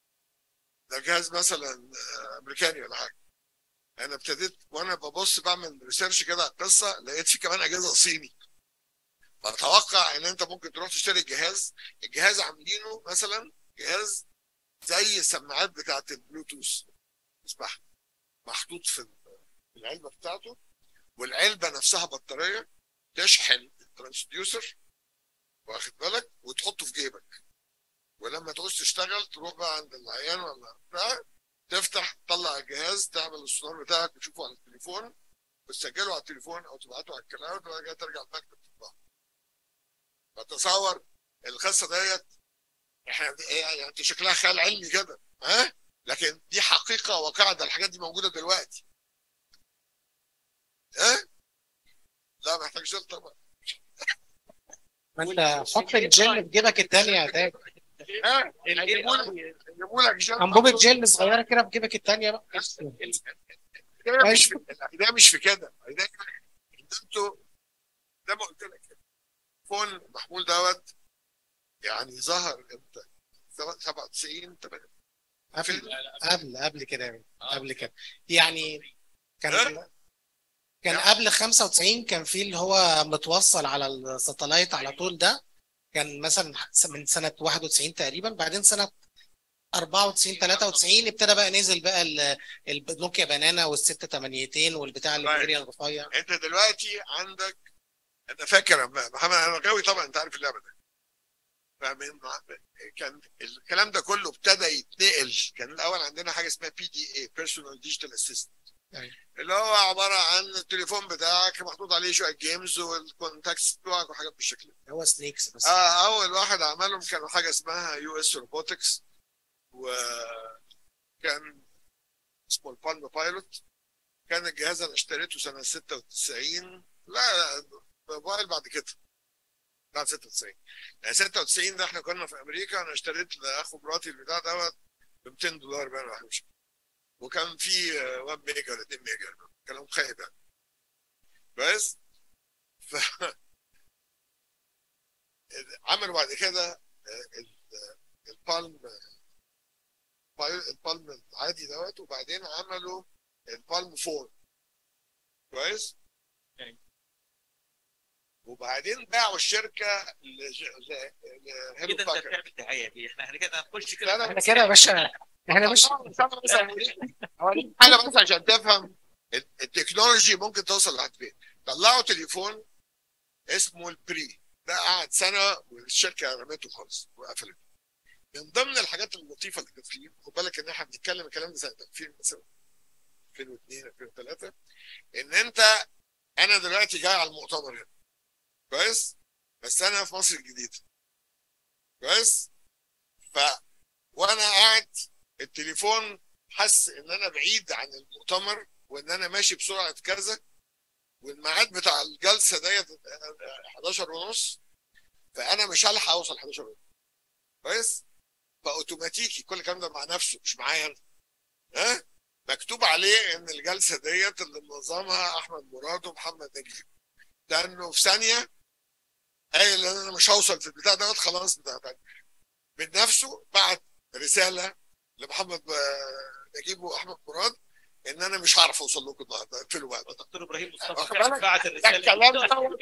ده جهاز مثلا آه، امريكاني ولا حاجه انا ابتديت وانا ببص بعمل ريسيرش كده على القصه لقيت في كمان اجهزه صيني بتوقع ان انت ممكن تروح تشتري الجهاز الجهاز عاملينه مثلا جهاز زي السماعات بتاعت البلوتوث اسمعها محطوط في العلبه بتاعته والعلبه نفسها بطاريه تشحن الترانسديوسر واخد بالك وتحطه في جيبك ولما تعوز تشتغل تروح بقى عند العيان ولا بتاع تفتح تطلع الجهاز تعمل السونار بتاعك وتشوفه على التليفون وتسجله على التليفون او تبعته على الكلاود وبعد كده ترجع المكتب تطبعه فتصور القصه ديت احنا يعني شكلها خيال علمي كده ها لكن دي حقيقه واقعه ده الحاجات دي موجوده دلوقتي ها لا محتاج جل طبعا ما انت حط الجل في جيبك التاني يا تاج ها يجيبوا لك يجيبوا لك جل انبوبة جل صغيرة كده في جيبك التانية بقى الهدايا مش في الهدايا مش في كده الهدايا ان انتوا زي ما قلت لك فون محمول دوت يعني ظهر امتى؟ 97 8 قبل قبل قبل كده يعني قبل كده يعني كان كان قبل 95 كان في اللي هو متوصل على الساتلايت على طول ده كان مثلا من سنة 91 تقريبا بعدين سنة 94 93 ابتدى بقى نزل بقى ال- النوكيا بنانا والست تمانيتين والبتاع اللي طيب. بيجري الرفيع انت دلوقتي عندك انا فاكر أما- محمد انا غاوي طبعا انت عارف اللعبه دي فمن كان الكلام ده كله ابتدى يتنقل كان الاول عندنا حاجه اسمها بي دي اي بيرسونال ديجيتال اسيستنت أيوة. اللي هو عباره عن التليفون بتاعك محطوط عليه شويه جيمز والكونتاكتس بتوعك وحاجات بالشكل ده هو سنيكس بس اه اول واحد عملهم كانوا حاجه اسمها يو اس روبوتكس وكان اسمه البالم بايلوت كان الجهاز انا اشتريته سنه 96 لا لا موبايل بعد كده بعد 96 يعني 96 ده احنا كنا في امريكا انا اشتريت لاخو مراتي البتاع دوت ب 200 دولار بقى واحد مش وكان في آه، 1 ميجا ولا 2 ميجا كلام خايب يعني كويس ف عملوا بعد كده آه، ال- آه، البالم بايل- البالم العادي دوت وبعدين عملوا البالم فور كويس أيوة. وبعدين باعوا الشركه لج- ل- لهيلو كده انت باكر بتعمل دعايه دي احنا كده هنخش لا، كده لا، احنا كده يا باشا احنا مش حاجه بس عشان تفهم التكنولوجي ممكن توصل لحد فين طلعوا تليفون اسمه البري ده قعد سنه والشركه رمته خالص وقفلت من ضمن الحاجات اللطيفه اللي كانت فيه خد بالك ان احنا بنتكلم الكلام ده سنه 2000 مثلا 2002 2003 ان انت انا دلوقتي جاي على المؤتمر هنا كويس بس انا في مصر الجديده كويس ف وانا قاعد التليفون حس ان انا بعيد عن المؤتمر وان انا ماشي بسرعه كذا والميعاد بتاع الجلسه ديت 11 ونص فانا مش هلحق اوصل 11 ونص كويس فاوتوماتيكي كل الكلام ده مع نفسه مش معايا انا ها مكتوب عليه ان الجلسه ديت اللي منظمها احمد مراد ومحمد نجيب لانه في ثانيه قايل ان انا مش هوصل في البتاع دوت خلاص بتاع بتاع. من نفسه بعت رساله لمحمد آه، نجيب واحمد مراد ان انا مش هعرف اوصل لكم النهارده اقفلوا بقى دكتور ابراهيم واخد مصطفى بالك؟ كان بعت ده الرساله الكلام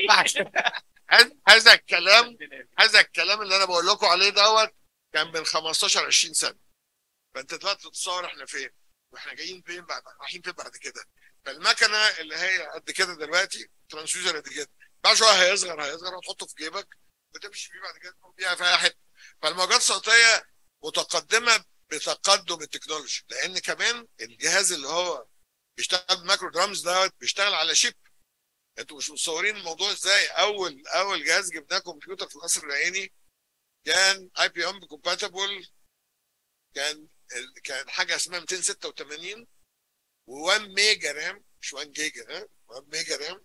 هذا- هذا الكلام هذا الكلام اللي انا بقول لكم عليه دوت كان من 15 20 سنه فانت دلوقتي تتصور احنا فين واحنا جايين فين بعد رايحين فين بعد كده فالمكنه اللي هي قد كده دلوقتي ترانسفيوزر قد كده بعد شويه هيصغر هيصغر وتحطه في جيبك وتمشي بيه بعد كده تروح بيها في اي حته فالموجات الصوتيه متقدمه بتقدم التكنولوجي لان كمان الجهاز اللي هو بيشتغل بمايكرو درامز دوت بيشتغل على شيب انتوا مش متصورين الموضوع ازاي اول اول جهاز جبناه كمبيوتر في القصر العيني كان اي بي ام كومباتبل كان ال- كان حاجه اسمها 286 و1 ميجا رام مش 1 جيجا ها 1 ميجا رام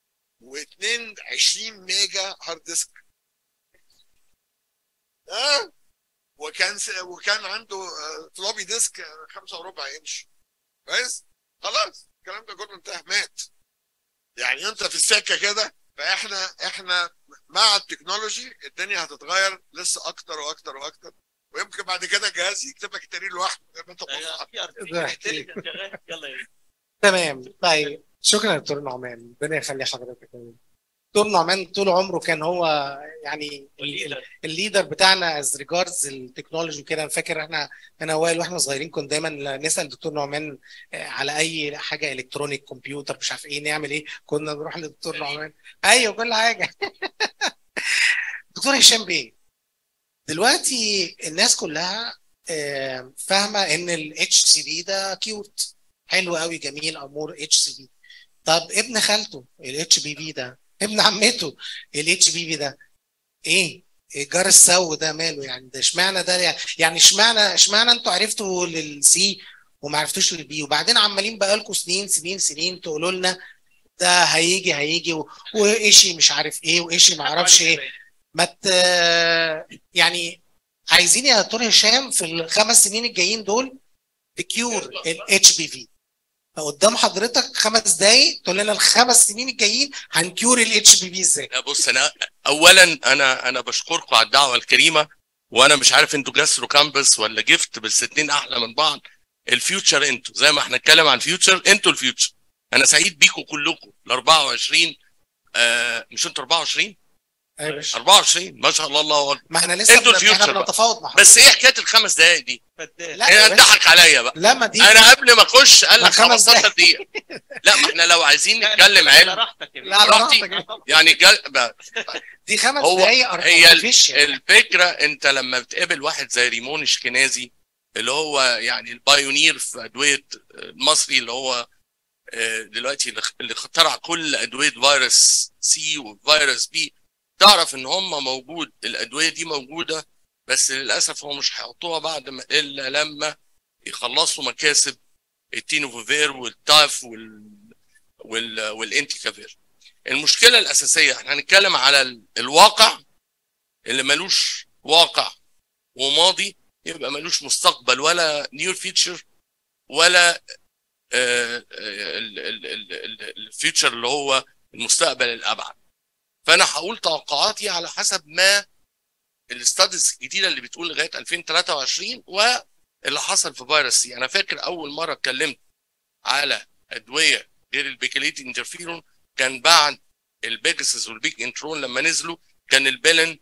و22 ميجا هارد ديسك ها وكان س... وكان عنده آه، فلوبي ديسك آه، خمسة وربع انش كويس خلاص الكلام ده كله انتهى مات يعني انت في السكه كده فاحنا احنا مع التكنولوجي الدنيا هتتغير لسه اكتر واكتر واكتر ويمكن بعد كده الجهاز يكتب لك التقرير لوحده زي ما انت بتقول. في artificial ده أكيد. intelligence شغال. يلا يا تمام طيب شكرا يا دكتور نعمان ربنا يخلي حضرتك دكتور نعمان طول عمره كان هو يعني والليدر. الليدر بتاعنا از ريجاردز التكنولوجي وكده انا فاكر احنا انا وائل واحنا صغيرين كنا دايما نسال دكتور نعمان آه، على اي حاجه الكترونيك كمبيوتر مش عارف ايه نعمل ايه كنا نروح لدكتور نعمان ايوه كل حاجه دكتور هشام بيه دلوقتي الناس كلها آه، فاهمه ان الاتش سي بي ده كيوت حلو قوي جميل امور اتش سي بي طب ابن خالته الاتش بي بي ده ابن عمته الاتش بي بي ده ايه جار السو ده ماله يعني ده اشمعنى ده يعني يعني اشمعنى اشمعنى انتوا عرفتوا للسي وما عرفتوش للبي وبعدين عمالين بقالكم سنين سنين سنين تقولوا لنا ده هيجي هيجي و- وايشي مش عارف ايه وايشي ما اعرفش ايه ما ت... يعني عايزين يا دكتور هشام في الخمس سنين الجايين دول تكيور الاتش بي في فقدام حضرتك خمس دقايق تقول لنا الخمس سنين الجايين هنكيور الاتش بي في ازاي لا بص انا اولا انا انا بشكركم على الدعوه الكريمه وانا مش عارف انتوا جاسترو كامبس ولا جفت بس اتنين احلى من بعض الفيوتشر انتوا زي ما احنا نتكلم عن فيوتشر انتوا الفيوتشر انا سعيد بيكم كلكم ال 24 آه مش انتوا 24 أيوة يا باشا. 24 ما شاء الله الله اكبر ما احنا لسه انتوا بن- الفيوتشر احنا بقى. بنتفاوض مع بس ايه حكايه الخمس دقائق دي؟ فدان. لا يا هي باشا. اتضحك عليا بقى لا ما دي انا قبل ما اخش قال ما لك خمس 15 دقيقه لا ما احنا لو عايزين لا، نتكلم على علم راحتك يا بيه. لا على راحتي. راحتك يعني جل... بقى دي خمس هو- دقايق هي ال- artificial. الفكره انت لما بتقابل واحد زي ريمون اشكنازي اللي هو يعني البايونير في ادويه المصري اللي هو آه، دلوقتي اللي- اللي اخترع كل ادويه فيروس سي وفيروس بي تعرف ان هم موجود الادويه دي موجوده بس للاسف هم مش هيحطوها بعد ما الا لما يخلصوا مكاسب التينوفير والتاف وال وال والانتيكافير المشكله الاساسيه احنا هنتكلم على ال- الواقع اللي ملوش واقع وماضي يبقى ملوش مستقبل ولا نيور فيتشر ولا الفيتشر اللي هو المستقبل الابعد فانا هقول توقعاتي على حسب ما الاستاديز الجديده اللي بتقول لغايه 2023 واللي حصل في فيروس سي انا فاكر اول مره اتكلمت على ادويه غير البيكليت انترفيرون كان بعد البيجاسس والبيج انترون لما نزلوا كان البيلن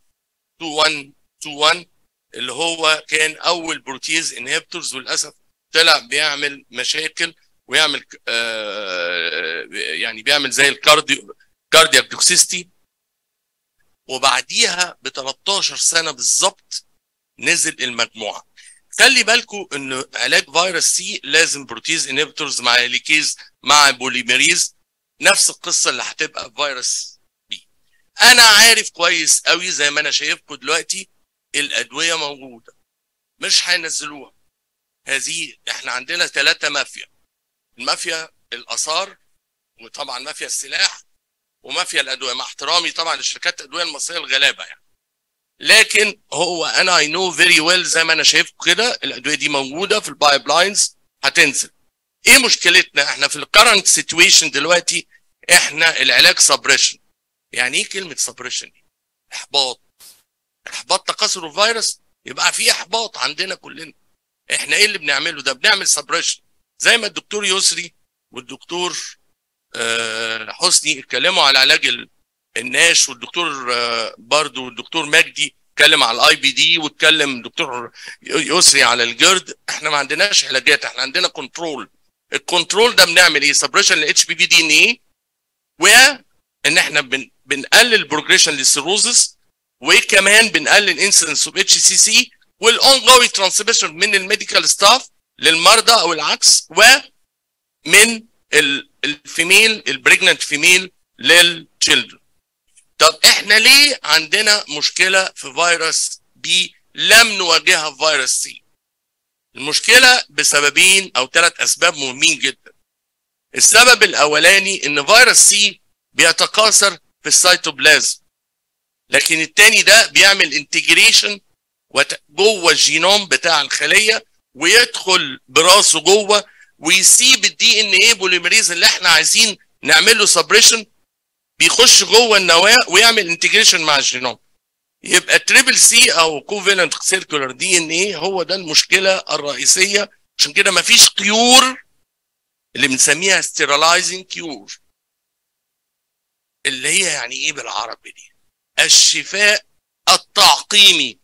2121 اللي هو كان اول بروتيز انهبتورز وللاسف طلع بيعمل مشاكل ويعمل آه يعني بيعمل زي الكارديو كاردياك توكسيستي وبعديها ب 13 سنه بالظبط نزل المجموعه خلي بالكم ان علاج فيروس سي لازم بروتيز انهبيتورز مع ليكيز مع بوليميريز نفس القصه اللي هتبقى في فيروس بي انا عارف كويس قوي زي ما انا شايفكم دلوقتي الادويه موجوده مش هينزلوها هذه احنا عندنا ثلاثه مافيا المافيا الاثار وطبعا مافيا السلاح ومافيا الادويه مع احترامي طبعا للشركات الادويه المصريه الغلابه يعني لكن هو انا اي نو فيري ويل زي ما انا شايفكم كده الادويه دي موجوده في البايب لاينز هتنزل ايه مشكلتنا احنا في الكرنت سيتويشن دلوقتي احنا العلاج سبريشن يعني ايه كلمه سبريشن احباط احباط تكاثر الفيروس يبقى في احباط عندنا كلنا احنا ايه اللي بنعمله ده بنعمل سبريشن زي ما الدكتور يسري والدكتور آه حسني اتكلموا على علاج ال- الناش والدكتور آه برضو والدكتور مجدي اتكلم على الاي بي دي واتكلم دكتور يسري على الجرد احنا ما عندناش علاجات احنا عندنا كنترول الكنترول ده بنعمل ايه سبريشن لاتش بي في دي ان ايه وان احنا بن بنقلل البروجريشن للسيروزس وكمان بنقلل انسيدنس اوف اتش سي سي والاون جوي ترانسميشن من الميديكال ستاف للمرضى او العكس ومن ال- الفيميل البريجننت فيميل للتشيلدرن طب احنا ليه عندنا مشكله في فيروس بي لم نواجهها في فيروس سي المشكله بسببين او ثلاث اسباب مهمين جدا السبب الاولاني ان فيروس سي بيتكاثر في السيتوبلازم لكن التاني ده بيعمل انتجريشن جوه الجينوم بتاع الخليه ويدخل براسه جوه ويسيب الدي ان ايه بوليميريز اللي احنا عايزين نعمل له سبريشن بيخش جوه النواه ويعمل انتجريشن مع الجينوم يبقى تريبل سي او كوفالنت سيركولار دي ان ايه هو ده المشكله الرئيسيه عشان كده مفيش كيور اللي بنسميها ستيرلايزنج كيور اللي هي يعني ايه بالعربي دي الشفاء التعقيمي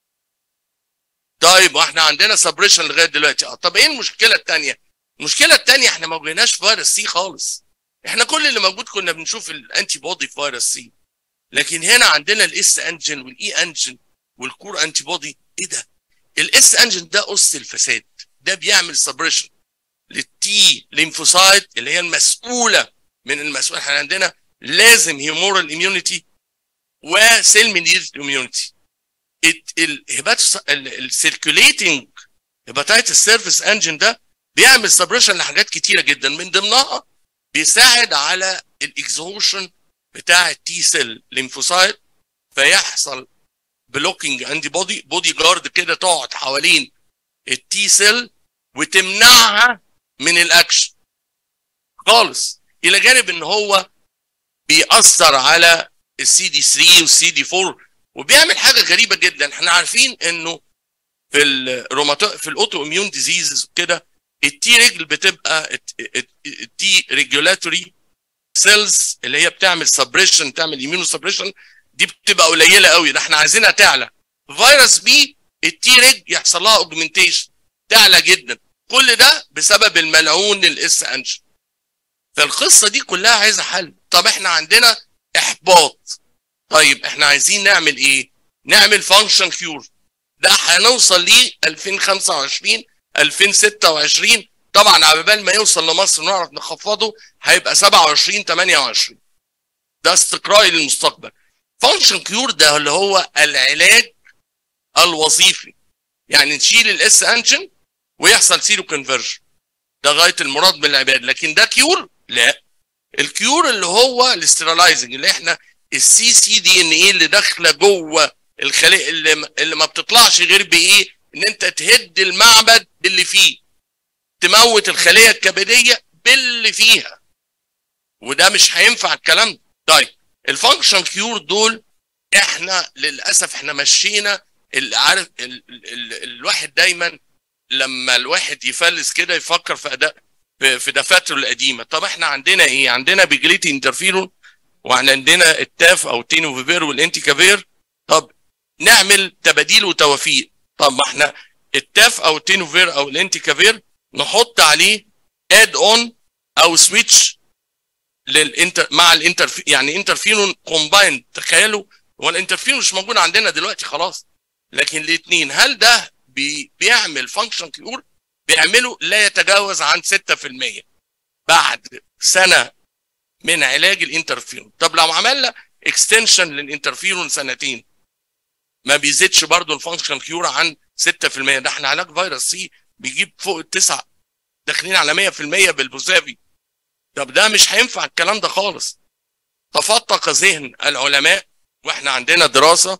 طيب واحنا عندنا سبريشن لغايه دلوقتي اه طب ايه المشكله الثانيه المشكله الثانيه احنا ما واجهناش فيروس سي خالص احنا كل اللي موجود كنا بنشوف الانتي بودي في فيروس سي لكن هنا عندنا الاس انجن والاي انجن والكور انتي بودي ايه ده الاس انجن ده اس الفساد ده بيعمل سبريشن للتي ليمفوسايت اللي هي المسؤوله من المسؤول احنا عندنا لازم هيمورال اميونيتي وسيل ميديتد اميونيتي الهيباتوس السيركوليتنج هيباتايتس سيرفيس انجن ده بيعمل سبريشن لحاجات كتيره جدا من ضمنها بيساعد على الاكزوشن بتاع التي سيل ليمفوسايت فيحصل بلوكينج انتي بودي بودي جارد كده تقعد حوالين التي سيل وتمنعها من الاكشن خالص الى جانب ان هو بيأثر على السي دي 3 والسي دي 4 وبيعمل حاجه غريبه جدا احنا عارفين انه في الروماتو في الاوتو اميون ديزيزز كده التي رجل بتبقى التي ريجولاتوري سيلز اللي هي بتعمل سبريشن تعمل ايميونو سبريشن دي بتبقى قليله قوي ده احنا عايزينها تعلى فيروس بي التي ريج يحصل لها اوجمنتيشن تعلى جدا كل ده بسبب الملعون الاس انجن فالقصه دي كلها عايزه حل طب احنا عندنا احباط طيب احنا عايزين نعمل ايه نعمل فانكشن كيور ده هنوصل ليه 2025 2026 طبعا على بال ما يوصل لمصر ونعرف نخفضه هيبقى 27 28 ده استقرائي للمستقبل فانكشن كيور ده اللي هو العلاج الوظيفي يعني نشيل الاس انجن ويحصل سيرو كونفرجن ده غايه المراد من العباد لكن ده كيور لا الكيور اللي هو الاسترلايزنج اللي احنا السي سي دي ان ايه اللي داخله جوه الخلية اللي, اللي ما بتطلعش غير بايه ان انت تهد المعبد اللي فيه تموت الخليه الكبديه باللي فيها وده مش هينفع الكلام ده طيب الفانكشن كيور دول احنا للاسف احنا مشينا اللي عارف ال ال ال الواحد دايما لما الواحد يفلس كده يفكر في اداء في, في دفاتره القديمه طب احنا عندنا ايه عندنا بيجليتي انترفيرون وعندنا التاف او التينوفيفير والانتيكافير طب نعمل تباديل وتوافيق طب ما احنا التاف او التينوفير او الانتيكافير نحط عليه اد اون او سويتش للانتر مع الانتر يعني انترفيرون كومبايند تخيلوا هو الانترفيرون مش موجود عندنا دلوقتي خلاص لكن الاثنين هل ده بي بيعمل فانكشن كيور بيعمله لا يتجاوز عن 6% بعد سنه من علاج الانترفيرون طب لو عملنا اكستنشن للانترفيرون سنتين ما بيزيدش برضه الفانكشن كيور عن 6% ده احنا علاج فيروس سي بيجيب فوق التسعة داخلين على 100% بالبوزافي طب ده مش هينفع الكلام ده خالص تفتق ذهن العلماء واحنا عندنا دراسه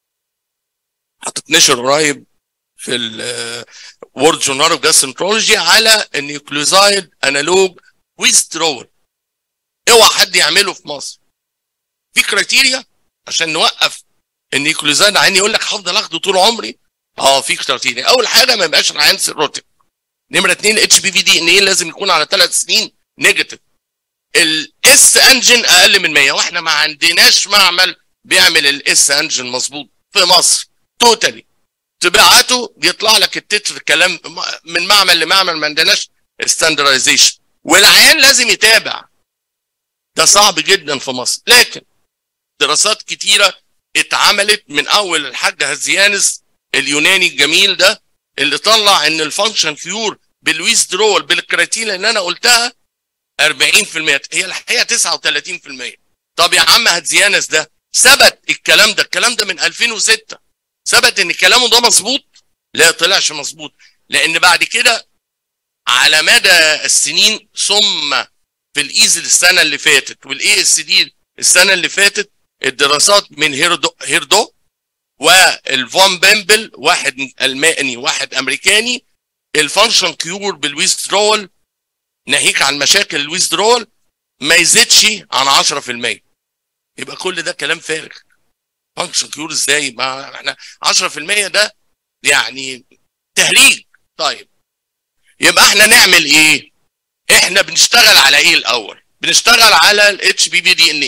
هتتنشر قريب في الورد جورنال اوف جاسترونترولوجي على النيوكليوزايد انالوج ويزدرول اوعى حد يعمله في مصر في كرايتيريا عشان نوقف النيوكليوزايد عين يقول لك هفضل اخده طول عمري اه في كرايتيريا اول حاجه ما يبقاش العيان سيروتيك نمره اثنين اتش بي في دي ان ايه لازم يكون على ثلاث سنين نيجاتيف الاس انجن اقل من 100 واحنا ما عندناش معمل بيعمل الاس انجن مظبوط في مصر توتالي تبعته بيطلع لك التتر كلام من معمل لمعمل ما عندناش ستاندرايزيشن والعيان لازم يتابع ده صعب جدا في مصر لكن دراسات كتيره اتعملت من اول الحاج هزيانس اليوناني الجميل ده اللي طلع ان الفانكشن كيور بالويز درول بالكرياتين اللي انا قلتها 40% هي الحقيقه 39% طب يا عم هزيانس ده ثبت الكلام ده الكلام ده من 2006 ثبت ان كلامه ده مظبوط لا طلعش مظبوط لان بعد كده على مدى السنين ثم في الايزل السنه اللي فاتت والاي اس دي السنه اللي فاتت الدراسات من هيردو هيردو والفون بيمبل واحد الماني واحد امريكاني الفانكشن كيور بالويزدرول ناهيك عن مشاكل الويزدرول ما يزيدش عن 10% يبقى كل ده كلام فارغ فانكشن كيور ازاي ما احنا 10% ده يعني تهريج طيب يبقى احنا نعمل ايه احنا بنشتغل على ايه الاول بنشتغل على الاتش بي بي دي ان ايه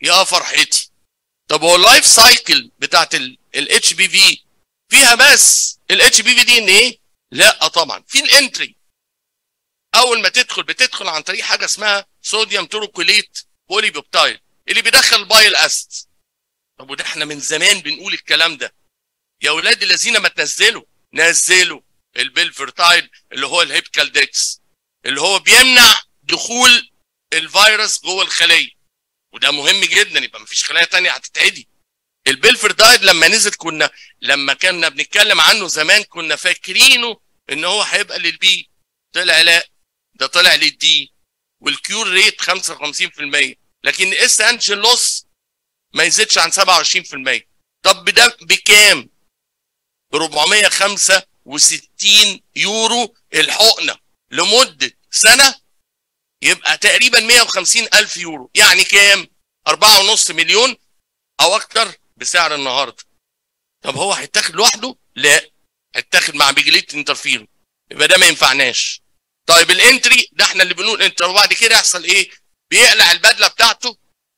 يا فرحتي طب هو اللايف سايكل بتاعت الاتش بي في فيها بس الاتش بي في دي ان ايه لا طبعا في الانتري اول ما تدخل بتدخل عن طريق حاجه اسمها صوديوم توروكوليت بولي بيبتايد اللي بيدخل البايل اسيد طب وده احنا من زمان بنقول الكلام ده يا اولاد الذين ما تنزلوا نزلوا البيلفرتايد اللي هو الهيبكال ديكس اللي هو بيمنع دخول الفيروس جوه الخليه وده مهم جدا يبقى مفيش خلايا تانية هتتعدي البيلفردايد لما نزل كنا لما كنا بنتكلم عنه زمان كنا فاكرينه ان هو هيبقى للبي طلع لا ده طلع للدي والكيور ريت 55% لكن اس انجن لوس ما يزيدش عن 27% طب ده بكام؟ ب 465 يورو الحقنه لمده سنه يبقى تقريبا 150 الف يورو يعني كام 4.5 مليون او اكتر بسعر النهارده طب هو هيتاخد لوحده لا هيتاخد مع بيجليت انترفيرون يبقى ده ما ينفعناش طيب الانتري ده احنا اللي بنقول انتر وبعد كده يحصل ايه بيقلع البدله بتاعته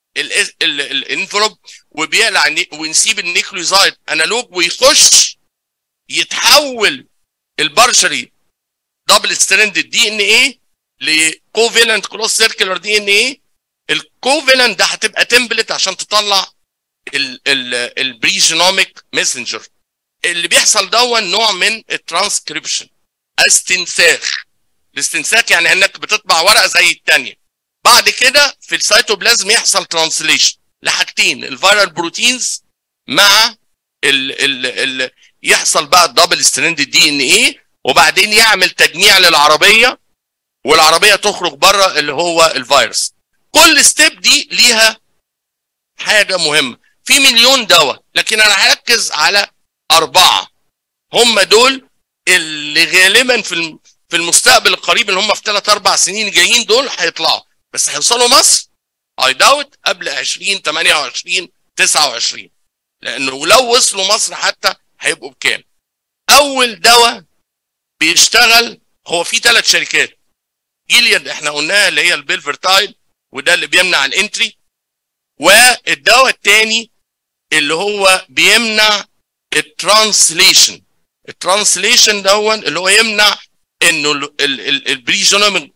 الانفلوب وبيقلع الني- ونسيب النيكليوزايد انالوج ويخش يتحول البرشري دبل ستريند دي ان ايه لكوفيلنت كلوز سيركلر دي ان ايه الكوفيلنت ده هتبقى تمبلت عشان تطلع البريجينوميك ميسنجر اللي بيحصل دون نوع من الترانسكريبشن استنساخ الاستنساخ يعني انك بتطبع ورقه زي الثانيه بعد كده في السيتوبلازم يحصل ترانسليشن لحاجتين الفيرال بروتينز مع ال ال ال يحصل بقى الدبل ستريند دي ان ايه وبعدين يعمل تجميع للعربيه والعربيه تخرج بره اللي هو الفيروس كل ستيب دي ليها حاجه مهمه في مليون دواء لكن انا هركز على اربعه هم دول اللي غالبا في الم- في المستقبل القريب اللي هم في ثلاث اربع سنين جايين دول هيطلعوا بس هيوصلوا مصر اي داوت قبل 20 28 29 لانه لو وصلوا مصر حتى هيبقوا بكام اول دواء بيشتغل هو في ثلاث شركات جيلياد احنا قلناها اللي هي البيلفرتايد وده اللي بيمنع الانتري والدواء الثاني اللي هو بيمنع الترانسليشن الترانسليشن دون اللي هو يمنع انه البريجونوم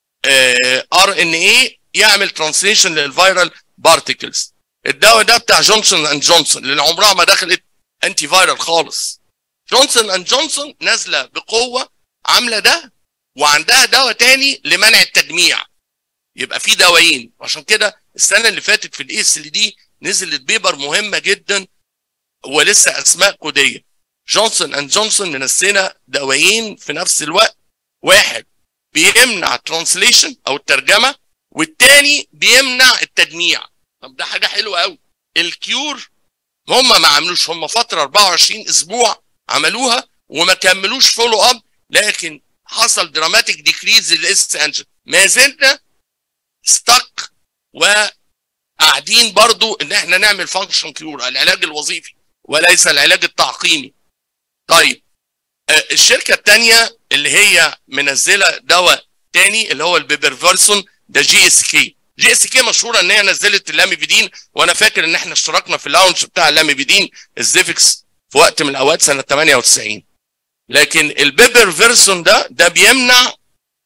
ار ان اي يعمل ترانسليشن للفيرال بارتكلز الدواء ده بتاع جونسون اند جونسون اللي عمرها ما دخلت انتي فيرال خالص جونسون اند جونسون نازله بقوه عامله ده وعندها دواء تاني لمنع التجميع يبقى في دوايين عشان كده السنه اللي فاتت في الاي اس ال دي نزلت بيبر مهمه جدا ولسه اسماء كوديه جونسون اند جونسون منسينا دوايين في نفس الوقت واحد بيمنع ترانسليشن او الترجمه والتاني بيمنع التجميع طب ده حاجه حلوه قوي الكيور هم ما عملوش هم فتره 24 اسبوع عملوها وما كملوش فولو اب لكن حصل دراماتيك ديكريز للاس انجن ما زلنا ستك وقاعدين برضو ان احنا نعمل فانكشن كيور العلاج الوظيفي وليس العلاج التعقيمي طيب آه، الشركه الثانيه اللي هي منزله دواء تاني اللي هو البيبرفيرسون ده جي اس كي جي اس كي مشهوره ان هي نزلت اللاميفيدين وانا فاكر ان احنا اشتركنا في اللانش بتاع اللاميفيدين الزيفكس في وقت من الاوقات سنه 98 لكن البيبرفيرسون ده ده بيمنع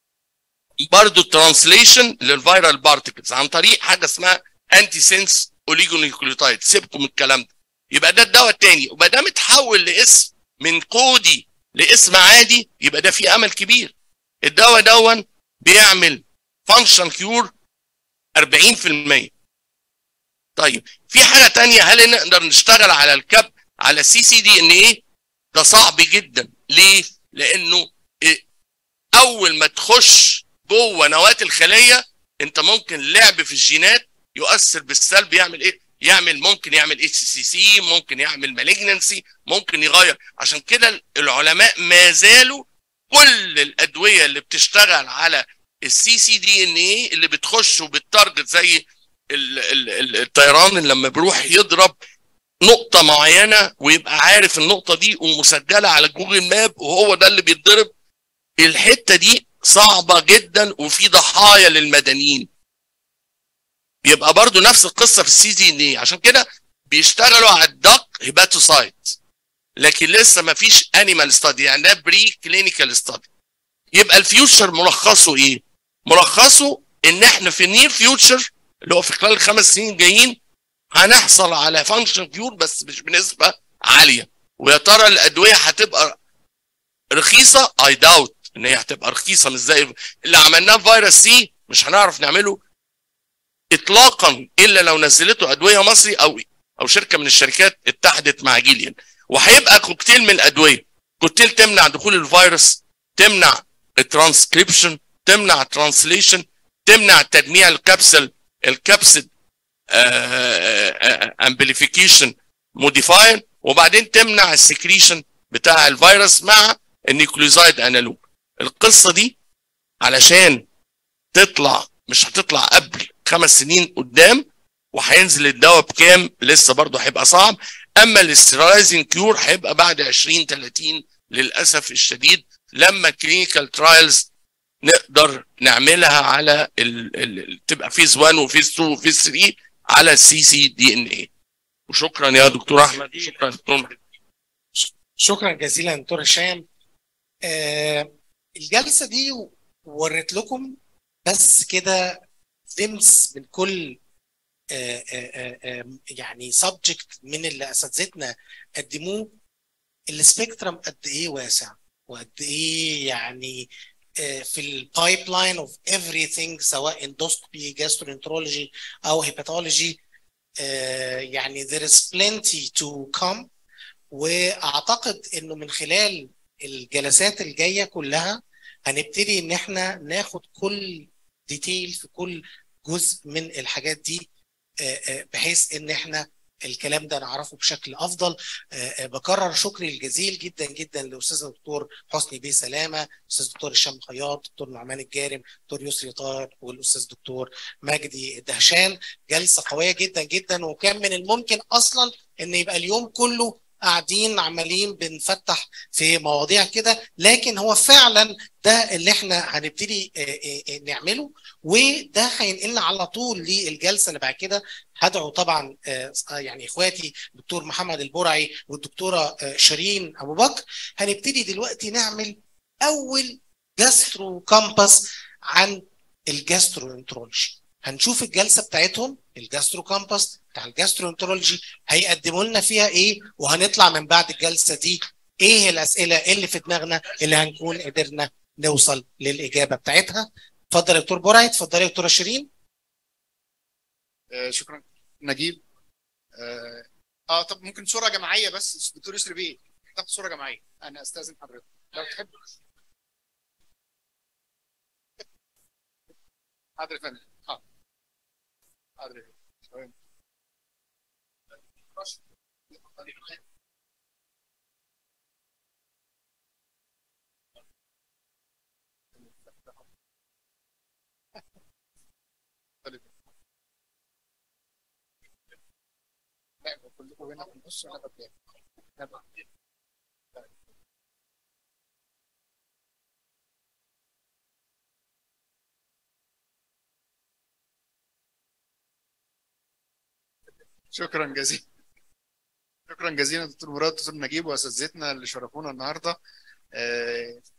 برضه الترانسليشن للفيرال بارتكلز عن طريق حاجه اسمها انتي سينس اوليجونيوكليوتايد سيبكم من الكلام ده يبقى ده الدواء الثاني وما دام اتحول لاسم من كودي لاسم عادي يبقى ده فيه امل كبير الدواء دون بيعمل فانكشن كيور 40% طيب في حاجه تانية هل نقدر نشتغل على الكب على السي سي دي ان ايه ده صعب جدا ليه لانه إيه؟ اول ما تخش جوه نواه الخليه انت ممكن لعب في الجينات يؤثر بالسلب يعمل ايه يعمل ممكن يعمل اتش سي سي ممكن يعمل مالجنسي ممكن يغير عشان كده العلماء ما زالوا كل الادويه اللي بتشتغل على السي سي دي ان ايه اللي بتخش وبتارجت زي ال- ال- ال- الطيران اللي لما بيروح يضرب نقطة معينة ويبقى عارف النقطة دي ومسجلة على جوجل ماب وهو ده اللي بيتضرب الحتة دي صعبة جدا وفي ضحايا للمدنيين يبقى برضو نفس القصه في السي دي ان اي عشان كده بيشتغلوا على الدق هيباتوسايت لكن لسه ما فيش انيمال ستادي يعني ده بري كلينيكال ستادي يبقى الفيوتشر ملخصه ايه؟ ملخصه ان احنا في النير فيوتشر اللي هو في خلال الخمس سنين الجايين هنحصل على فانكشن كيور بس مش بنسبه عاليه ويا ترى الادويه هتبقى رخيصه اي داوت ان هي هتبقى رخيصه مش زي اللي عملناه في فيروس سي مش هنعرف نعمله اطلاقا الا لو نزلته ادويه مصري او او شركه من الشركات اتحدت مع جيليان وهيبقى كوكتيل من الادويه كوكتيل تمنع دخول الفيروس تمنع الترانسكريبشن تمنع الترانسليشن تمنع تجميع الكبسل الكبسل امبليفيكيشن موديفاير وبعدين تمنع السكريشن بتاع الفيروس مع النيوكليوزايد انالوج القصه دي علشان تطلع مش هتطلع قبل خمس سنين قدام وهينزل الدواء بكام لسه برضه هيبقى صعب اما الاسترايزنج كيور هيبقى بعد 20 30 للاسف الشديد لما كلينيكال ترايلز نقدر نعملها على ال ال تبقى فيز 1 وفيز 2 وفيز 3 على السي سي دي ان اي وشكرا يا دكتور احمد شكرا دكتور محمد. شكرا جزيلا دكتور هشام آه الجلسه دي وريت لكم بس كده لمس من كل آه آه آه يعني سبجكت من اللي اساتذتنا قدموه السبيكترم قد ايه واسع وقد ايه يعني في البايب لاين اوف everything سواء اندوسكوبي جاسترونترولوجي او هيباتولوجي يعني there is plenty to come واعتقد انه من خلال الجلسات الجايه كلها هنبتدي ان احنا ناخد كل ديتيل في كل جزء من الحاجات دي بحيث ان احنا الكلام ده نعرفه بشكل افضل أه بكرر شكري الجزيل جدا جدا لاستاذ الدكتور حسني بيه سلامه استاذ الدكتور هشام خياط دكتور نعمان الجارم دكتور يسري طاهر والاستاذ الدكتور مجدي الدهشان جلسه قويه جدا جدا وكان من الممكن اصلا ان يبقى اليوم كله قاعدين عمالين بنفتح في مواضيع كده لكن هو فعلا ده اللي احنا هنبتدي نعمله وده هينقلنا على طول للجلسه اللي بعد كده هدعو طبعا يعني اخواتي الدكتور محمد البرعي والدكتوره شيرين ابو بكر هنبتدي دلوقتي نعمل اول جاسترو كامبس عن الجاسترو هنشوف الجلسه بتاعتهم الجاسترو كامبس بتاع الجاسترونترولوجي هيقدموا لنا فيها ايه وهنطلع من بعد الجلسه دي ايه الاسئله اللي في دماغنا اللي هنكون قدرنا نوصل للاجابه بتاعتها اتفضل يا دكتور برعي اتفضلي يا دكتوره شيرين آه شكرا نجيب اه, آه طب ممكن صوره جماعيه بس دكتور يسري بيه تاخد صوره جماعيه انا استاذن حضرتك لو تحب حاضر يا فندم حاضر حاضر يا فندم كلكم هنا في النص وانا ببدأ شكرا جزيلا شكرا جزيلا دكتور مراد دكتور نجيب واساتذتنا اللي شرفونا النهارده